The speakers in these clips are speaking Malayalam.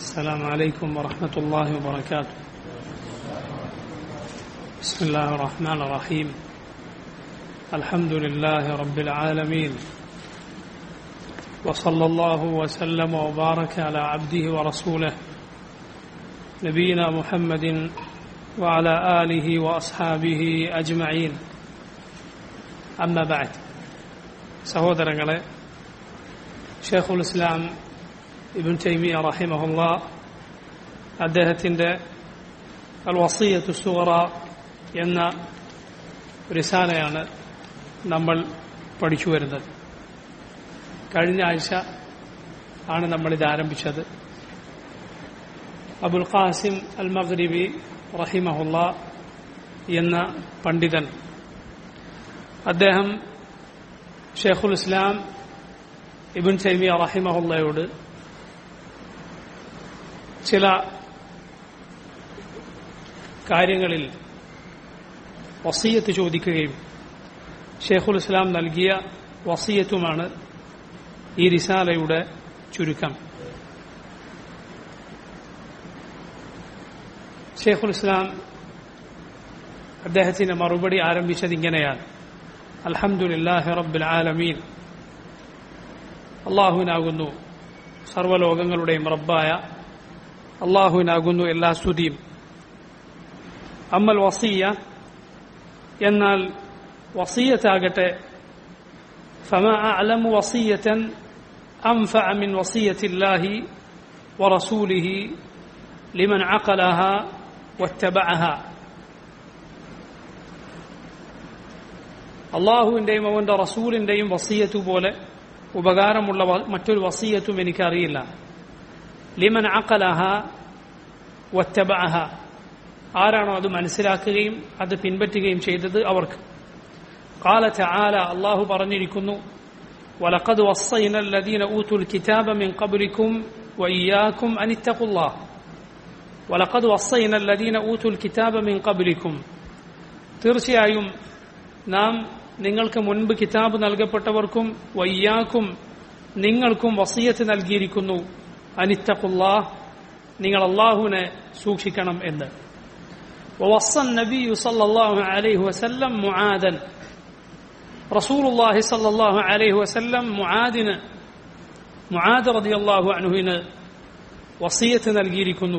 السلام عليكم ورحمة الله وبركاته بسم الله الرحمن الرحيم الحمد لله رب العالمين وصلى الله وسلم وبارك على عبده ورسوله نبينا محمد وعلى آله وأصحابه أجمعين أما بعد സഹോദരങ്ങളെ ഷെയ്ഖുൽ ഇസ്ലാം ഇബിൻ തൈമിയ റഹിമഹുല്ല അദ്ദേഹത്തിൻ്റെ അൽ വസീയത്തു സുഹറ എന്ന റിസാലയാണ് നമ്മൾ പഠിച്ചു വരുന്നത് കഴിഞ്ഞ ആഴ്ച ആണ് നമ്മളിത് ആരംഭിച്ചത് അബുൽ ഖാസിം അൽ മഗ്രിബി റഹിമഹുല്ല എന്ന പണ്ഡിതൻ അദ്ദേഹം ഷെയ്ഖുൽ ഇസ്ലാം ഇബിൻ തൈമിയ റഹിമഹുല്ലയോട് ചില കാര്യങ്ങളിൽ വസീയത്ത് ചോദിക്കുകയും ഷെയ്ഖുൽ ഇസ്ലാം നൽകിയ വസീയത്തുമാണ് ഈ റിസാലയുടെ ചുരുക്കം ഷെയ്ഖുൽ ഇസ്ലാം അദ്ദേഹത്തിന്റെ മറുപടി ആരംഭിച്ചത് ഇങ്ങനെയാണ് അൽഹംദുലില്ലാഹി റബ്ബിൽ ആലമീൻ അള്ളാഹുവിനാകുന്നു സർവ്വലോകങ്ങളുടെയും റബ്ബായ അള്ളാഹുവിനാകുന്നു എല്ലാ സ്തുതിയും അമ്മൽ വസീയ എന്നാൽ വസീയത്താകട്ടെ فما أعلم وصية أنفع من وصية الله ورسوله لمن عقلها واتبعها അള്ളാഹുവിന്റെയും അവന്റെ റസൂലിന്റെയും വസീയത്തു പോലെ ഉപകാരമുള്ള മറ്റൊരു വസീയത്തും എനിക്കറിയില്ല ലിമൻ അക്കലഹ വറ്റബഅഹ ആരാണോ അത് മനസ്സിലാക്കുകയും അത് പിൻപറ്റുകയും ചെയ്തത് അവർക്ക് قال تعالى الله പറഞ്ഞിരിക്കുന്നു ولقد وصينا الذين اوتوا الكتاب من قبلكم واياكم ان اتقوا الله ولقد وصينا الذين اوتوا الكتاب من قبلكم തീർച്ചയായും നാം നിങ്ങൾക്ക് മുൻപ് കിതാബ് നൽകപ്പെട്ടവർക്കും വയ്യാക്കും നിങ്ങൾക്കും വസീയത്ത് നൽകിയിരിക്കുന്നു അനിത്തഖുല്ലാ നിങ്ങൾ അള്ളാഹുവിനെ സൂക്ഷിക്കണം എന്ന് ووصى النبي صلى الله عليه وسلم معاذا رسول الله صلى الله عليه وسلم معاذന് മുആദ് റളിയല്ലാഹു അൻഹുവിന് വസിയത്ത് നൽകിയിരിക്കുന്നു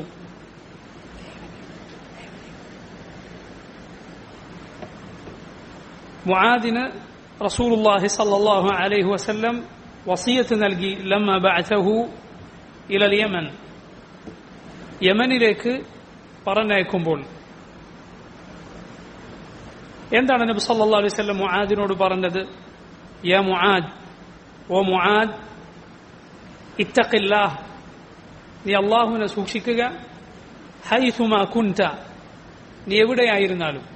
മുആദിന് റസൂലുള്ളാഹി സല്ലല്ലാഹു അലൈഹി വസല്ലം വസിയത്ത് നൽകി ലമ്മ ബഅതഹു ഇലൽ യമൻ യമനിലേക്ക് പറഞ്ഞയക്കുമ്പോൾ എന്താണ് നബി സല്ലല്ലാഹു അലൈഹി വസല്ലം മുആദിനോട് പറഞ്ഞത് യാ മുആദ് ഓ മുആദ് ഇത്തഖില്ലാഹ് നീ അള്ളാഹുവിനെ സൂക്ഷിക്കുക ഹൈസുമാ കുൻത നീ എവിടെയായിരുന്നാലും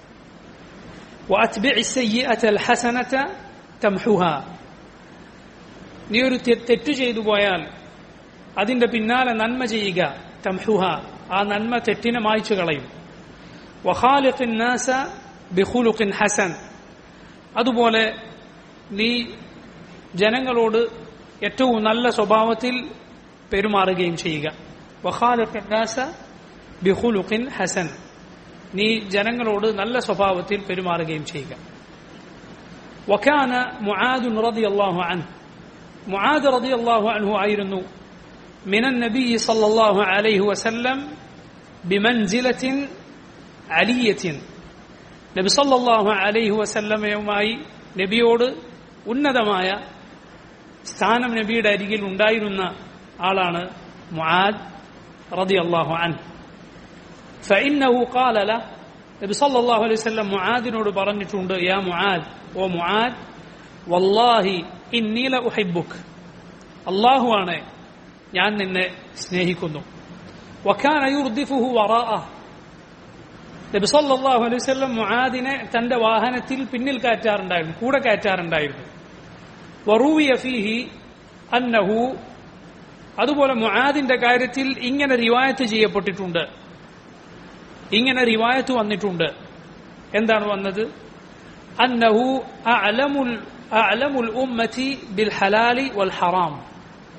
وأتبع السيئة الحسنة تمحوها നീ ഒരു തെറ്റ് ചെയ്തു പോയാൽ അതിന്റെ പിന്നാലെ നന്മ ചെയ്യുക തംഹുഹ ആ നന്മ തെറ്റിനെ മായ്ച്ചു കളയും വഖാലിഖിൻ നാസ ബിഖുലുഖിൻ ഹസൻ അതുപോലെ നീ ജനങ്ങളോട് ഏറ്റവും നല്ല സ്വഭാവത്തിൽ പെരുമാറുകയും ചെയ്യുക വഖാലിഖിൻ നാസ ബിഖുലുഖിൻ ഹസൻ നീ ജനങ്ങളോട് നല്ല സ്വഭാവത്തിൽ പെരുമാറുകയും ചെയ്യുക وكان معاذ رضي الله عنه معاذ رضي الله عنه ആയിരുന്നു من النبي صلى الله عليه وسلم بمنزلة علية നബി സല്ലല്ലാഹു അലൈഹി വസല്ലമയുമായി നബിയോട് ഉന്നതമായ സ്ഥാനം നബിയുടെ അരികിൽ ഉണ്ടായിരുന്ന ആളാണ് മുആദ് റളിയല്ലാഹു അൻഹു فإنه قال له നബി സല്ലല്ലാഹു അലൈഹി വസല്ലം മുആദിനോട് പറഞ്ഞിട്ടുണ്ട് യാ മുആദ് ഓ മുആദ് വല്ലാഹി ഇന്നി ല ഉഹിബ്ബുക് അല്ലാഹു ആണ് ഞാൻ നിന്നെ സ്നേഹിക്കുന്നു വകാന യുർദിഫുഹു വറാഅഹ് നബി സല്ലല്ലാഹു അലൈഹി വസല്ലം മുആദിനെ തന്റെ വാഹനത്തിൽ പിന്നിൽ കയറ്റാറുണ്ടായിരുന്നു കൂടെ കയറ്റാറുണ്ടായിരുന്നു വറൂവിയ ഫീഹി അന്നഹു അതുപോലെ മുആദിന്റെ കാര്യത്തിൽ ഇങ്ങനെ റിവായത്ത് ചെയ്യപ്പെട്ടിട്ടുണ്ട് ഇങ്ങനെ റിവായത്ത് വന്നിട്ടുണ്ട് എന്താണ് വന്നത് അന്നഹു അഅലമുൽ അഅലമുൽ ഉമ്മത്തി ബിൽ ഹലാലി വൽ ഹറാം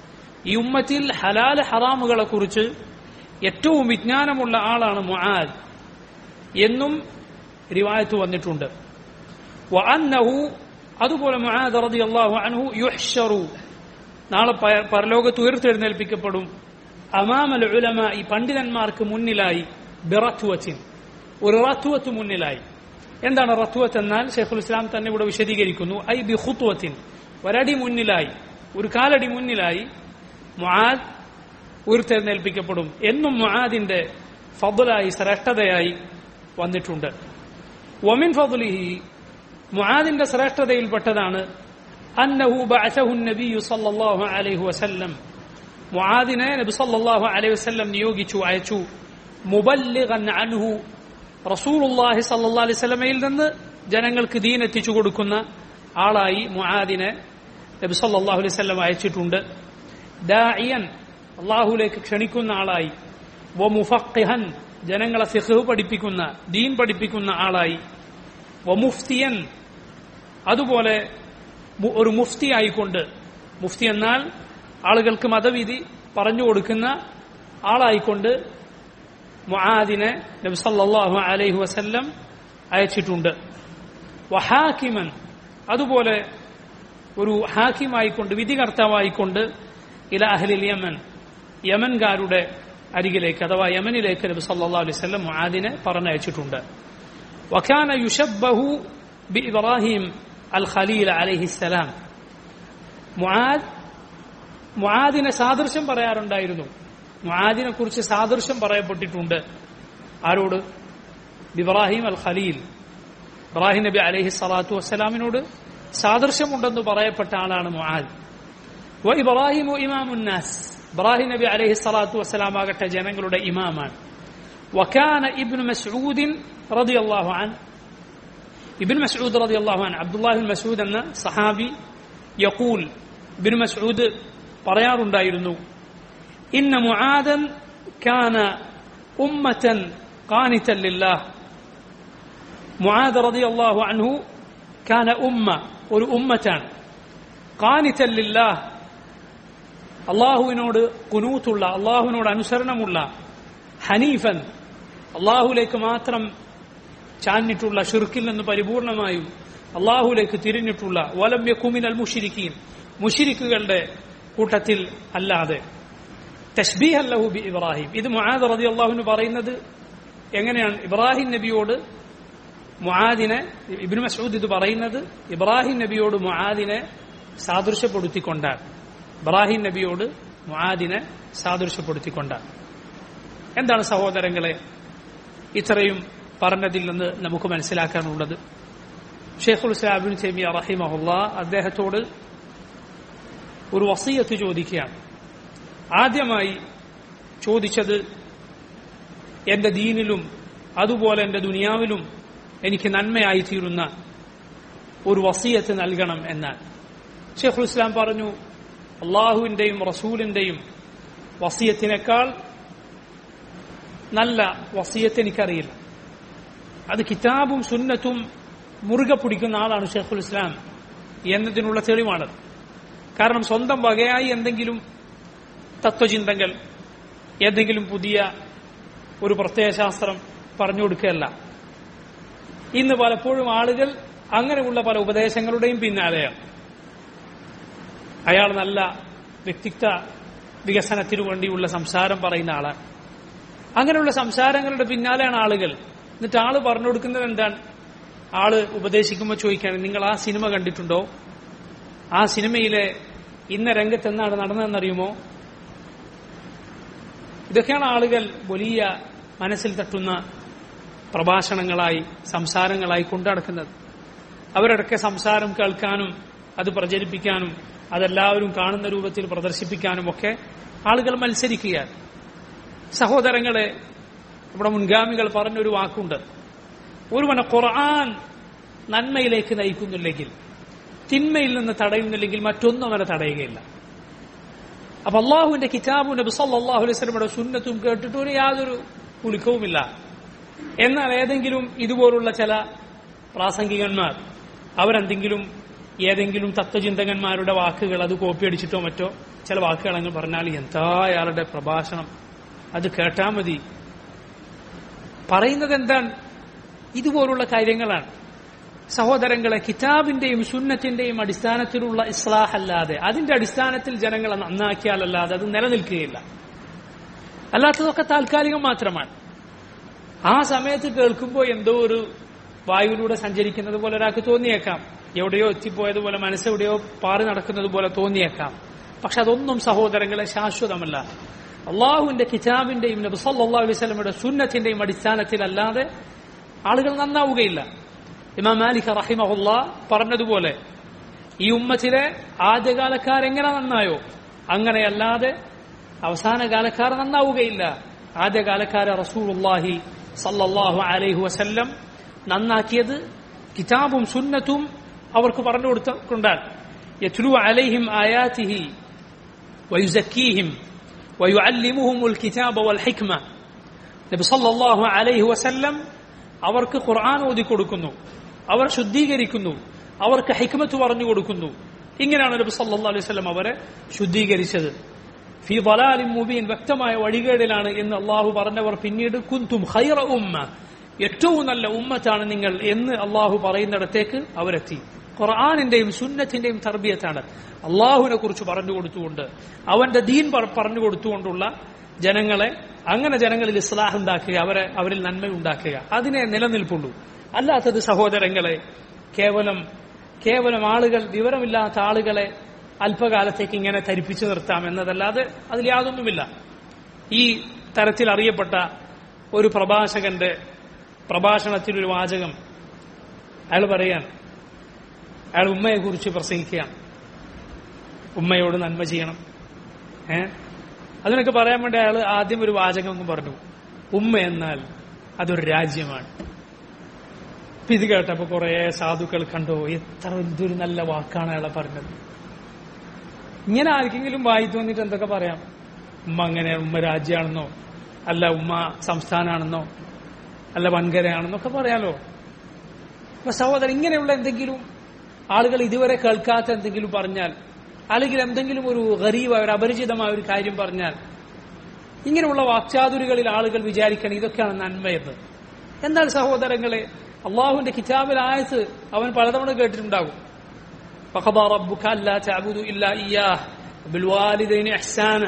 ഈ ഉമ്മത്തിൽ ഹലാൽ ഹറാമുകളെ കുറിച്ച് ഏറ്റവും വിജ്ഞാനമുള്ള ആളാണ് മുആദ് എന്നും റിവായത്ത് വന്നിട്ടുണ്ട് വഅന്നഹു അതുപോലെ മുആദ് റളിയല്ലാഹു അൻഹു യുഹ്ശറു നാളെ പ- പരലോകത്ത് ഉയർത്തെഴുന്നേൽപ്പിക്കപ്പെടും അമാമൽ ഉലമ ഈ പണ്ഡിതന്മാർക്ക് മുന്നിലായി ബിറത്വത്തിൻ ഒരു റത്വത്ത് മുന്നിലായി എന്താണ് റത്വത്ത് എന്നാൽ ഷെയ്ഖുൽ ഇസ്ലാം തന്നെ ഇവിടെ വിശദീകരിക്കുന്നു ഐ ബി ഖുത്വത്തിൻ ഒരടി മുന്നിലായി ഒരു കാലടി മുന്നിലായി മുആദ് ഉയർത്തെഴുന്നേൽപ്പിക്കപ്പെടും എന്നും മുആദിന്റെ ഫضലായി ശ്രേഷ്ഠതയായി വന്നിട്ടുണ്ട് വമിൻ ഫضലിഹി മുആദിന്റെ ശ്രേഷ്ഠതയിൽപ്പെട്ടതാണ് അന്നഹു ബഅസഹു നബിയു സല്ലല്ലാഹു അലൈഹി വസല്ലം മുആദിനെ നബി സല്ലല്ലാഹു അലൈഹി വസല്ലം നിയോഗിച്ചു അയച്ചു മുബല്ലിഗൻ അൻഹു റസൂലുള്ളാഹി സല്ലല്ലാഹു അലൈഹി വസല്ലമയിൽ നിന്ന് ജനങ്ങൾക്ക് ദീൻ എത്തിച്ചു കൊടുക്കുന്ന ആളായി മുആദിനെ നബി സല്ലല്ലാഹു അലൈഹി വസല്ലം അയച്ചിട്ടുണ്ട് ദാഇയൻ അള്ളാഹുലേക്ക് ക്ഷണിക്കുന്ന ആളായി വ മുഫഖിഹൻ ജനങ്ങളെ ഫിഖ് പഠിപ്പിക്കുന്ന ദീൻ പഠിപ്പിക്കുന്ന ആളായി വ മുഫ്തിയൻ അതുപോലെ മു- ഒരു മുഫ്തി ആയിക്കൊണ്ട് മുഫ്തി എന്നാൽ ആളുകൾക്ക് മതവിധി പറഞ്ഞു കൊടുക്കുന്ന ആളായിക്കൊണ്ട് മുആദിനെ നബി സല്ലല്ലാഹു അലൈഹി വസല്ലം അയച്ചിട്ടുണ്ട് വഹാക്കിമൻ അതുപോലെ ഒരു ഹാക്കിമായിക്കൊണ്ട് വിധികർത്താവായിക്കൊണ്ട് ഇല അഹ്ലിൽ യമൻ യമൻകാരുടെ അരികിലേക്ക് അഥവാ യമനിലേക്ക് നബി സല്ലല്ലാഹു അലൈഹി വസല്ലം മുആദിനെ പറഞ്ഞയച്ചിട്ടുണ്ട് വകാന യുശബ്ബഹു ബി ഇബ്രാഹിം അൽ ഖലീൽ അലൈഹിസ്സലാം മുആദ് മുആദിനെ സാദൃശ്യം പറയാറുണ്ടായിരുന്നു മുആദിനെ കുറിച്ച് സാദൃശ്യം പറയപ്പെട്ടിട്ടുണ്ട് ആരോട് ഇബ്രാഹിം അൽ ഖലീൽ ഇബ്രാഹിം നബി അലൈഹി സ്വലാത്തു വസ്സലാമിനോട് സാദൃശ്യമുണ്ടെന്ന് പറയപ്പെട്ട ആളാണ് മുആദ് വ ഇബ്രാഹിമു ഇമാമുന്നാസ് ഇബ്രാഹിം നബി അലൈഹി സ്വലാത്തു വസ്സലാം ആകട്ടെ ജനങ്ങളുടെ ഇമാമാണ് വക്കാന ഇബ്നു മസ്ഊദിൻ റളിയല്ലാഹു അൻ ഇബ്നു മസ്ഊദ് റളിയല്ലാഹു അൻ അബ്ദുല്ലാഹി ബിൻ മസ്ഊദ് എന്ന സഹാബി യഖൂൽ ഇബ്നു മസ്ഊദ് പറയാറുണ്ടായിരുന്നു ഇന്ന മുആദൻ കാന ഉമ്മതൻ ഖാനിതൻ ലില്ലാഹ് മുആദ് റളിയല്ലാഹു അൻഹു കാന ഉമ്മ ഒരു ഉമ്മത്താണ് ഖാനിതൻ ലില്ലാഹ് അള്ളാഹുവിനോട് കുനൂത്തുള്ള അള്ളാഹുവിനോട് അനുസരണമുള്ള ഹനീഫൻ അള്ളാഹുലേക്ക് മാത്രം ചാഞ്ഞിട്ടുള്ള ഷിർക്കിൽ നിന്ന് പരിപൂർണമായും അള്ളാഹുലേക്ക് തിരിഞ്ഞിട്ടുള്ള വലം യക്കുമിൻ അൽ മുഷിരിക്കീൻ മുഷിരിക്കുകളുടെ കൂട്ടത്തിൽ അല്ലാതെ തഷ്ബീഹ് അല്ലഹു ബി ഇബ്രാഹിം ഇത് മുആദ് റതി അള്ളാഹുവിന് പറയുന്നത് എങ്ങനെയാണ് ഇബ്രാഹിം നബിയോട് മുആദിനെ ഇബ്നു മസൂദ് ഇത് പറയുന്നത് ഇബ്രാഹിം നബിയോട് മുആദിനെ സാദൃശ്യപ്പെടുത്തിക്കൊണ്ടാണ് ഇബ്രാഹിം നബിയോട് മുആദിനെ സാദൃശ്യപ്പെടുത്തിക്കൊണ്ടാണ് എന്താണ് സഹോദരങ്ങളെ ഇത്രയും പറഞ്ഞതിൽ നിന്ന് നമുക്ക് മനസ്സിലാക്കാനുള്ളത് ഷെയ്ഖുൽ ഇസ്ലാബിൻ ചെമിയ റഹിമഹുല്ല അദ്ദേഹത്തോട് ഒരു വസീയത്ത് ചോദിക്കുകയാണ് ആദ്യമായി ചോദിച്ചത് എന്റെ ദീനിലും അതുപോലെ എന്റെ ദുനിയാവിലും എനിക്ക് നന്മയായി തീരുന്ന ഒരു വസീയത്ത് നൽകണം എന്നാൽ ഷെയ്ഖുൽ ഇസ്ലാം പറഞ്ഞു അള്ളാഹുവിന്റെയും റസൂലിന്റെയും വസീയത്തിനേക്കാൾ നല്ല വസീയത്ത് എനിക്കറിയില്ല അത് കിതാബും സുന്നത്തും മുറുകെ പിടിക്കുന്ന ആളാണ് ഷെയ്ഖുൽ ഇസ്ലാം എന്നതിനുള്ള തെളിവാണ് കാരണം സ്വന്തം വകയായി എന്തെങ്കിലും തത്വചിന്തകൾ ഏതെങ്കിലും പുതിയ ഒരു പ്രത്യയശാസ്ത്രം പറഞ്ഞു കൊടുക്കുകയല്ല ഇന്ന് പലപ്പോഴും ആളുകൾ അങ്ങനെയുള്ള പല ഉപദേശങ്ങളുടെയും പിന്നാലെയാണ് അയാൾ നല്ല വ്യക്തിത്വ വികസനത്തിനു വേണ്ടിയുള്ള സംസാരം പറയുന്ന ആളാണ് അങ്ങനെയുള്ള സംസാരങ്ങളുടെ പിന്നാലെയാണ് ആളുകൾ എന്നിട്ട് ആള് പറഞ്ഞു കൊടുക്കുന്നത് എന്താണ് ആള് ഉപദേശിക്കുമ്പോൾ ചോദിക്കുകയാണ് നിങ്ങൾ ആ സിനിമ കണ്ടിട്ടുണ്ടോ ആ സിനിമയിലെ ഇന്ന രംഗത്ത് എന്താണ് നടന്നതെന്നറിയുമോ ഇതൊക്കെയാണ് ആളുകൾ വലിയ മനസ്സിൽ തട്ടുന്ന പ്രഭാഷണങ്ങളായി സംസാരങ്ങളായി കൊണ്ടുനടക്കുന്നത് അവരുടെയൊക്കെ സംസാരം കേൾക്കാനും അത് പ്രചരിപ്പിക്കാനും അതെല്ലാവരും കാണുന്ന രൂപത്തിൽ പ്രദർശിപ്പിക്കാനും ഒക്കെ ആളുകൾ മത്സരിക്കുകയാണ് സഹോദരങ്ങളെ നമ്മുടെ മുൻഗാമികൾ പറഞ്ഞൊരു വാക്കുണ്ട് ഒരുവനെ ഖുർആൻ നന്മയിലേക്ക് നയിക്കുന്നില്ലെങ്കിൽ തിന്മയിൽ നിന്ന് തടയുന്നില്ലെങ്കിൽ മറ്റൊന്നും അവനെ തടയുകയില്ല അപ്പൊ അള്ളാഹുവിന്റെ കിതാബും നബി സല്ലല്ലാഹു അലൈഹി വസല്ലമയുടെ സുന്നത്തും കേട്ടിട്ട് ഒരു യാതൊരു കുലുക്കവുമില്ല എന്നാൽ ഏതെങ്കിലും ഇതുപോലുള്ള ചില പ്രാസംഗികന്മാർ അവരെന്തെങ്കിലും ഏതെങ്കിലും തത്വചിന്തകന്മാരുടെ വാക്കുകൾ അത് കോപ്പിയടിച്ചിട്ടോ മറ്റോ ചില വാക്കുകൾ അങ്ങ് പറഞ്ഞാൽ എന്താ അയാളുടെ പ്രഭാഷണം അത് കേട്ടാ മതി പറയുന്നത് എന്താണ് ഇതുപോലുള്ള കാര്യങ്ങളാണ് സഹോദരങ്ങളെ കിതാബിന്റെയും സുന്നത്തിന്റെയും അടിസ്ഥാനത്തിലുള്ള ഇസ്ലാഹ് അല്ലാതെ അതിന്റെ അടിസ്ഥാനത്തിൽ ജനങ്ങളെ നന്നാക്കിയാലല്ലാതെ അത് നിലനിൽക്കുകയില്ല അല്ലാത്തതൊക്കെ താൽക്കാലികം മാത്രമാണ് ആ സമയത്ത് കേൾക്കുമ്പോൾ എന്തോ ഒരു വായുവിലൂടെ സഞ്ചരിക്കുന്നത് പോലെ ഒരാൾക്ക് തോന്നിയേക്കാം എവിടെയോ എത്തിപ്പോയതുപോലെ മനസ്സെവിടെയോ പാറി നടക്കുന്നത് പോലെ തോന്നിയേക്കാം പക്ഷെ അതൊന്നും സഹോദരങ്ങളെ ശാശ്വതമല്ല അള്ളാഹുവിന്റെ കിതാബിന്റെയും നബി സല്ലല്ലാഹു അലൈഹി വസല്ലമയുടെ സുന്നത്തിന്റെയും അടിസ്ഥാനത്തിലല്ലാതെ ആളുകൾ നന്നാവുകയില്ല ഇമാം മാലിക് റഹിമഹുല്ല പറഞ്ഞതുപോലെ ഈ ഉമ്മത്തിലെ ആദ്യകാലക്കാരെങ്ങനെ നന്നായോ അങ്ങനെയല്ലാതെ അവസാന കാലക്കാർ നന്നാവുകയില്ല ആദ്യകാലക്കാരെ റസൂലുള്ളാഹി സല്ലല്ലാഹു അലൈഹി വസല്ലം നന്നാക്കിയത് കിതാബും സുന്നത്തും അവർക്ക് പറഞ്ഞു കൊടുത്തുകൊണ്ടാണ് യത്ലു അലൈഹിം ആയാതിഹി വയുസക്കീഹിം വയുഅല്ലിമുഹുമുൽ കിതാബ വൽ ഹിക്മ നബി സല്ലല്ലാഹു അലൈഹി വസല്ലം അവർക്ക് ഖുർആൻ ഓതി കൊടുക്കുന്നു അവർ ശുദ്ധീകരിക്കുന്നു അവർക്ക് ഹിക്മത്ത് പറഞ്ഞു കൊടുക്കുന്നു ഇങ്ങനെയാണ് നബി സല്ലല്ലാഹു അലൈഹി വസല്ലം അവരെ ശുദ്ധീകരിച്ചത് ഫി ദലാലിൻ മുബീൻ വ്യക്തമായ വഴികേടിലാണ് എന്ന് അള്ളാഹു പറഞ്ഞവർ പിന്നീട് കുന്തും ഖൈറ ഉമ്മ ഏറ്റവും നല്ല ഉമ്മത്താണ് നിങ്ങൾ എന്ന് അള്ളാഹു പറയുന്നിടത്തേക്ക് അവരെത്തി ഖുർആാനിന്റെയും സുന്നത്തിന്റെയും തർബിയത്താണ് അള്ളാഹുവിനെ കുറിച്ച് പറഞ്ഞു കൊടുത്തുകൊണ്ട് അവന്റെ ദീൻ പറ- പറഞ്ഞു കൊടുത്തുകൊണ്ടുള്ള ജനങ്ങളെ അങ്ങനെ ജനങ്ങളിൽ ഇസ്ലാഹ് ഉണ്ടാക്കുക അവരെ അവരിൽ നന്മ ഉണ്ടാക്കുക അതിനെ നിലനിൽപ്പുള്ളൂ അല്ലാത്തത് സഹോദരങ്ങളെ കേവലം കേവലം ആളുകൾ വിവരമില്ലാത്ത ആളുകളെ അല്പകാലത്തേക്ക് ഇങ്ങനെ ധരിപ്പിച്ചു നിർത്താം എന്നതല്ലാതെ അതിൽ യാതൊന്നുമില്ല ഈ തരത്തിൽ അറിയപ്പെട്ട ഒരു പ്രഭാഷകന്റെ പ്രഭാഷണത്തിൽ ഒരു വാചകം അയാൾ പറയാൻ അയാൾ ഉമ്മയെക്കുറിച്ച് പ്രസംഗിക്കുകയാണ് ഉമ്മയോട് നന്മ ചെയ്യണം ഏ അതിനൊക്കെ പറയാൻ വേണ്ടി അയാൾ ആദ്യം ഒരു വാചകം അങ്ങ് പറഞ്ഞു ഉമ്മ എന്നാൽ അതൊരു രാജ്യമാണ് അപ്പൊ ഇത് കേട്ടപ്പോ കുറെ സാധുക്കൾ കണ്ടോ എത്ര എന്തൊരു നല്ല വാക്കാണ് അയാളെ പറഞ്ഞത് ഇങ്ങനെ ആർക്കെങ്കിലും വായി തോന്നിയിട്ട് എന്തൊക്കെ പറയാം ഉമ്മ അങ്ങനെ ഉമ്മ രാജ്യമാണെന്നോ അല്ല ഉമ്മ സംസ്ഥാനമാണെന്നോ അല്ല വൻകരയാണെന്നോ ഒക്കെ പറയാലോ അപ്പൊ സഹോദരൻ ഇങ്ങനെയുള്ള എന്തെങ്കിലും ആളുകൾ ഇതുവരെ കേൾക്കാത്ത എന്തെങ്കിലും പറഞ്ഞാൽ അല്ലെങ്കിൽ എന്തെങ്കിലും ഒരു ഗരീബായ ഒരു അപരിചിതമായ ഒരു കാര്യം പറഞ്ഞാൽ ഇങ്ങനെയുള്ള വാക്ചാതുരികളിൽ ആളുകൾ വിചാരിക്കണം ഇതൊക്കെയാണ് നന്മയെന്ന് എന്നാൽ സഹോദരങ്ങളെ അള്ളാഹുവിന്റെ കിതാബിൽ ആയത്ത് അവൻ പലതവണ കേട്ടിട്ടുണ്ടാകും فقضى ربك ألا تعبدوا إلا إياه بالوالدين إحسانا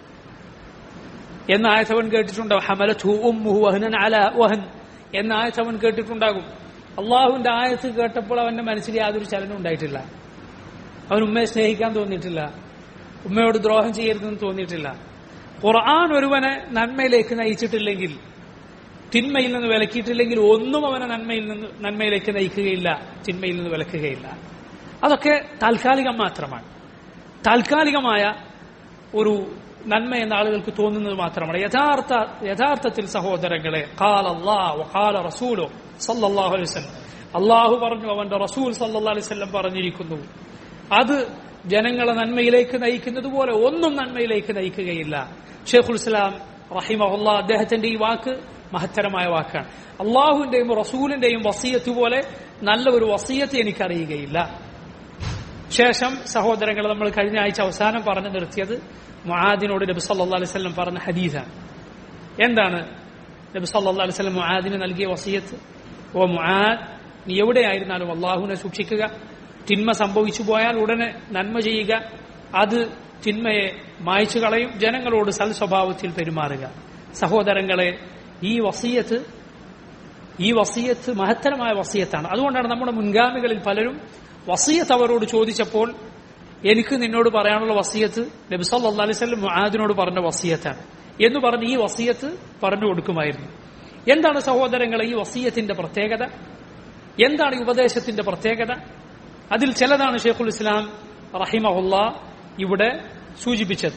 എന്ന ആയത്തവൻ കേട്ടിട്ടുണ്ടാവും ഹമലത്ഹു ഉമ്മുഹു വഹനൻ അല വഹൻ എന്ന ആയത്തവൻ കേട്ടിട്ടുണ്ടാകും അള്ളാഹുവിന്റെ ആയത്ത് കേട്ടപ്പോൾ അവന്റെ മനസ്സിൽ യാതൊരു ചലനം ഉണ്ടായിട്ടില്ല അവൻ ഉമ്മയെ സ്നേഹിക്കാൻ തോന്നിയിട്ടില്ല ഉമ്മയോട് ദ്രോഹം ചെയ്യരുതെന്ന് തോന്നിയിട്ടില്ല ഖുർആൻ ഒരുവനെ നന്മയിലേക്ക് നയിച്ചിട്ടില്ലെങ്കിൽ തിന്മയിൽ നിന്ന് വിലക്കിയിട്ടില്ലെങ്കിൽ ഒന്നും അവനെ നന്മയിൽ നിന്ന് നന്മയിലേക്ക് നയിക്കുകയില്ല തിന്മയിൽ നിന്ന് വിലക്കുകയില്ല അതൊക്കെ താൽക്കാലികം മാത്രമാണ് താൽക്കാലികമായ ഒരു നന്മ എന്ന ആളുകൾക്ക് തോന്നുന്നത് മാത്രമാണ് യഥാർത്ഥ യഥാർത്ഥത്തിൽ സഹോദരങ്ങളെ കാൽ അള്ളാഹ് കാല റസൂലോ സല്ലല്ലാഹു അലൈഹി വസല്ലം അള്ളാഹു പറഞ്ഞു അവന്റെ റസൂൽ സല്ലല്ലാഹു അലൈഹി വസല്ലം പറഞ്ഞിരിക്കുന്നു അത് ജനങ്ങളെ നന്മയിലേക്ക് നയിക്കുന്നത് പോലെ ഒന്നും നന്മയിലേക്ക് നയിക്കുകയില്ല ഷെയ്ഖുൽ ഇസ്ലാം റഹിമഹുല്ല അദ്ദേഹത്തിന്റെ ഈ വാക്ക് മഹത്തരമായ വാക്കാണ് അള്ളാഹുവിന്റെയും റസൂലിന്റെയും വസീയത്ത് പോലെ നല്ല ഒരു വസീയത്ത് എനിക്കറിയുകയില്ല ശേഷം സഹോദരങ്ങൾ നമ്മൾ കഴിഞ്ഞ ആഴ്ച അവസാനം പറഞ്ഞു നിർത്തിയത് മുആദിനോട് നബി സല്ലല്ലാഹു അലൈഹി വസല്ലം പറഞ്ഞ ഹദീസാണ് എന്താണ് നബി സല്ലല്ലാഹു അലൈഹി വസല്ലം മുആദിന് നൽകിയ വസിയത്ത് ഓ മുആദ് നീ എവിടെയായിരുന്നാലും അള്ളാഹുവിനെ സൂക്ഷിക്കുക തിന്മ സംഭവിച്ചു പോയാൽ ഉടനെ നന്മ ചെയ്യുക അത് തിന്മയെ മായ്ച്ചു കളയും ജനങ്ങളോട് സൽ സ്വഭാവത്തിൽ പെരുമാറുക സഹോദരങ്ങളെ ഈ വസീയത്ത് ഈ വസീയത്ത് മഹത്തരമായ വസീയത്താണ് അതുകൊണ്ടാണ് നമ്മുടെ മുൻഗാമികളിൽ പലരും വസീയത്ത് അവരോട് ചോദിച്ചപ്പോൾ എനിക്ക് നിന്നോട് പറയാനുള്ള വസീയത്ത് നബി സല്ലല്ലാഹു അലൈഹി വസല്ലം മുആദിനോട് പറഞ്ഞ വസീയത്താണ് എന്ന് പറഞ്ഞ് ഈ വസീയത്ത് പറഞ്ഞു കൊടുക്കുമായിരുന്നു എന്താണ് സഹോദരങ്ങളെ ഈ വസീയത്തിന്റെ പ്രത്യേകത എന്താണ് ഈ ഉപദേശത്തിന്റെ പ്രത്യേകത അതിൽ ചിലതാണ് ഷെയ്ഖുൽ ഇസ്ലാം റഹിമഹുല്ല ഇവിടെ സൂചിപ്പിച്ചത്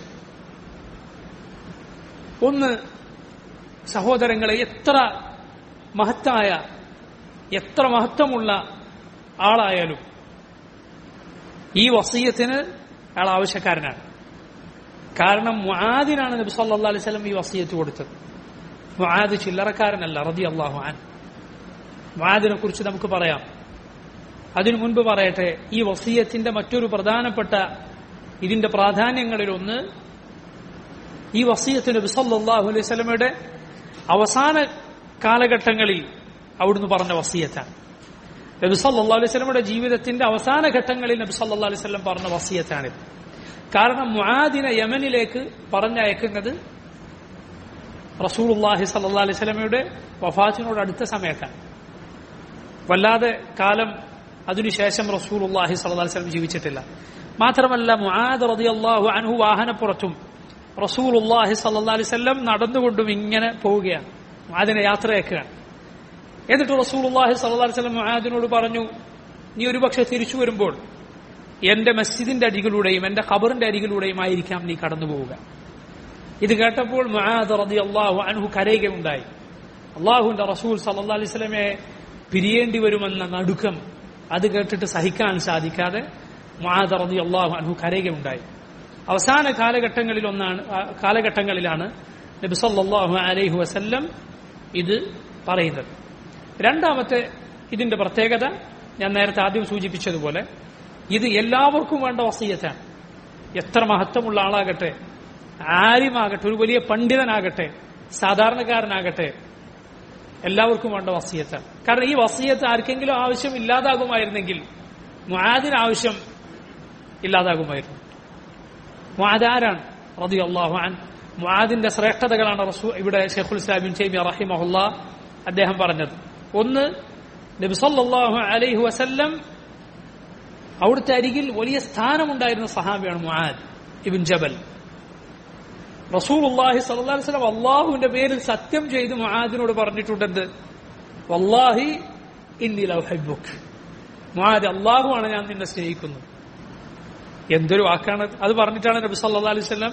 ഒന്ന് സഹോദരങ്ങളെ എത്ര മഹത്തായ എത്ര മഹത്വമുള്ള ആളായാലും ഈ വസീയത്തിന് അയാൾ ആവശ്യക്കാരനാണ് കാരണം മുആദിനാണ് നബി സല്ലല്ലാഹു അലൈഹി വസല്ലം ഈ വസീയത്ത് കൊടുത്തത് മുആദ് ചില്ലറക്കാരനല്ല റതി അള്ളാഹു ആൻ മുആദിനെ കുറിച്ച് നമുക്ക് പറയാം അതിനു മുൻപ് പറയട്ടെ ഈ വസീയത്തിന്റെ മറ്റൊരു പ്രധാനപ്പെട്ട ഇതിന്റെ പ്രാധാന്യങ്ങളിലൊന്ന് ഈ വസീയത്ത് നബി സല്ലല്ലാഹു അലൈഹി വസല്ലമയുടെ അവസാന കാലഘട്ടങ്ങളിൽ അവിടുന്ന് പറഞ്ഞ വസീയത്താണ് നബി സല്ലല്ലാഹു അലൈഹി വസല്ലമയുടെ ജീവിതത്തിന്റെ അവസാന ഘട്ടങ്ങളിൽ നബി സല്ലല്ലാഹു അലൈഹി വസല്ലം പറഞ്ഞ വസീയത്താണിത് കാരണം മുആദിനെ യമനിലേക്ക് പറഞ്ഞയക്കുന്നത് റസൂലുള്ളാഹി സല്ലല്ലാഹു അലൈഹി വസല്ലമയുടെ വഫാത്തിനോട് അടുത്ത സമയത്താണ് വല്ലാതെ കാലം അതിനുശേഷം റസൂലുള്ളാഹി സല്ലല്ലാഹു അലൈഹി വസല്ലം ജീവിച്ചിട്ടില്ല മാത്രമല്ല മുആദ് റളിയല്ലാഹു അൻഹു വാഹനപ്പുറത്തും റസൂലുള്ളാഹി സല്ലല്ലാഹു അലൈഹി വസല്ലം നടന്നുകൊണ്ടും ഇങ്ങനെ പോവുകയാണ് മുആദിനെ യാത്രയാക്കുകയാണ് എന്നിട്ട് റസൂലുള്ളാഹി സല്ലല്ലാഹു അലൈഹി വസല്ലം മുആദിനോട് പറഞ്ഞു നീ ഒരുപക്ഷെ തിരിച്ചു വരുമ്പോൾ എന്റെ മസ്ജിദിന്റെ അരികിലൂടെയും എന്റെ ഖബറിന്റെ അരികിലൂടെയും ആയിരിക്കാം നീ കടന്നു പോവുക ഇത് കേട്ടപ്പോൾ മുആദ് റളിയല്ലാഹു അൻഹു കരയുകയുണ്ടായി അള്ളാഹുവിന്റെ റസൂൽ സല്ലല്ലാഹു അലൈഹി വസല്ലമയെ പിരിയേണ്ടി വരുമെന്ന നടുക്കം അത് കേട്ടിട്ട് സഹിക്കാൻ സാധിക്കാതെ മുആദ് റളിയല്ലാഹു അൻഹു കരയുകയുണ്ടായി അവസാന കാലഘട്ടങ്ങളിൽ ഒന്നാണ് ആ കാലഘട്ടങ്ങളിലാണ് നബി സല്ലല്ലാഹു അലൈഹി വസല്ലം ഇത് പറയുന്നത് രണ്ടാമത്തെ ഇതിന്റെ പ്രത്യേകത ഞാൻ നേരത്തെ ആദ്യം സൂചിപ്പിച്ചതുപോലെ ഇത് എല്ലാവർക്കും വേണ്ട വസീയത്താണ് എത്ര മഹത്വമുള്ള ആളാകട്ടെ ആര്യമാകട്ടെ ഒരു വലിയ പണ്ഡിതനാകട്ടെ സാധാരണക്കാരനാകട്ടെ എല്ലാവർക്കും വേണ്ട വസീയത്താണ് കാരണം ഈ വസീയത്ത് ആർക്കെങ്കിലും ആവശ്യം ഇല്ലാതാകുമായിരുന്നെങ്കിൽ മുആദിന് ആവശ്യം ഇല്ലാതാകുമായിരുന്നു മുആദ് ആരാണ് റതി അള്ളാഹു അൻ മുആദിന്റെ ശ്രേഷ്ഠതകളാണ് റസൂ ഇവിടെ ഷെയ്ഖുൽ ഇസ്ലാമിൻ തൈമിയ റഹിമഹുല്ല അദ്ദേഹം പറഞ്ഞത് ഒന്ന് നബി സല്ലല്ലാഹു അലൈഹി വസല്ലം അവിടുത്തെ അരികിൽ വലിയ സ്ഥാനമുണ്ടായിരുന്ന സഹാബിയാണ് മുആദ് ഇബിൻ ജബൽ റസൂലുള്ളാഹി സ്വല്ലല്ലാഹു അലൈഹി വസല്ലം അള്ളാഹുവിന്റെ പേരിൽ സത്യം ചെയ്ത് മുആദിനോട് പറഞ്ഞിട്ടുണ്ടെന്ന് വല്ലാഹി ഇന്നി ലൗഹിബ്ബുക് മുആദ് അള്ളാഹുവാണ് ഞാൻ നിന്നെ സ്നേഹിക്കുന്നു എന്തൊരു വാക്കാണ് അത് പറഞ്ഞിട്ടാണ് നബി സല്ലല്ലാഹു അലൈഹി വസല്ലം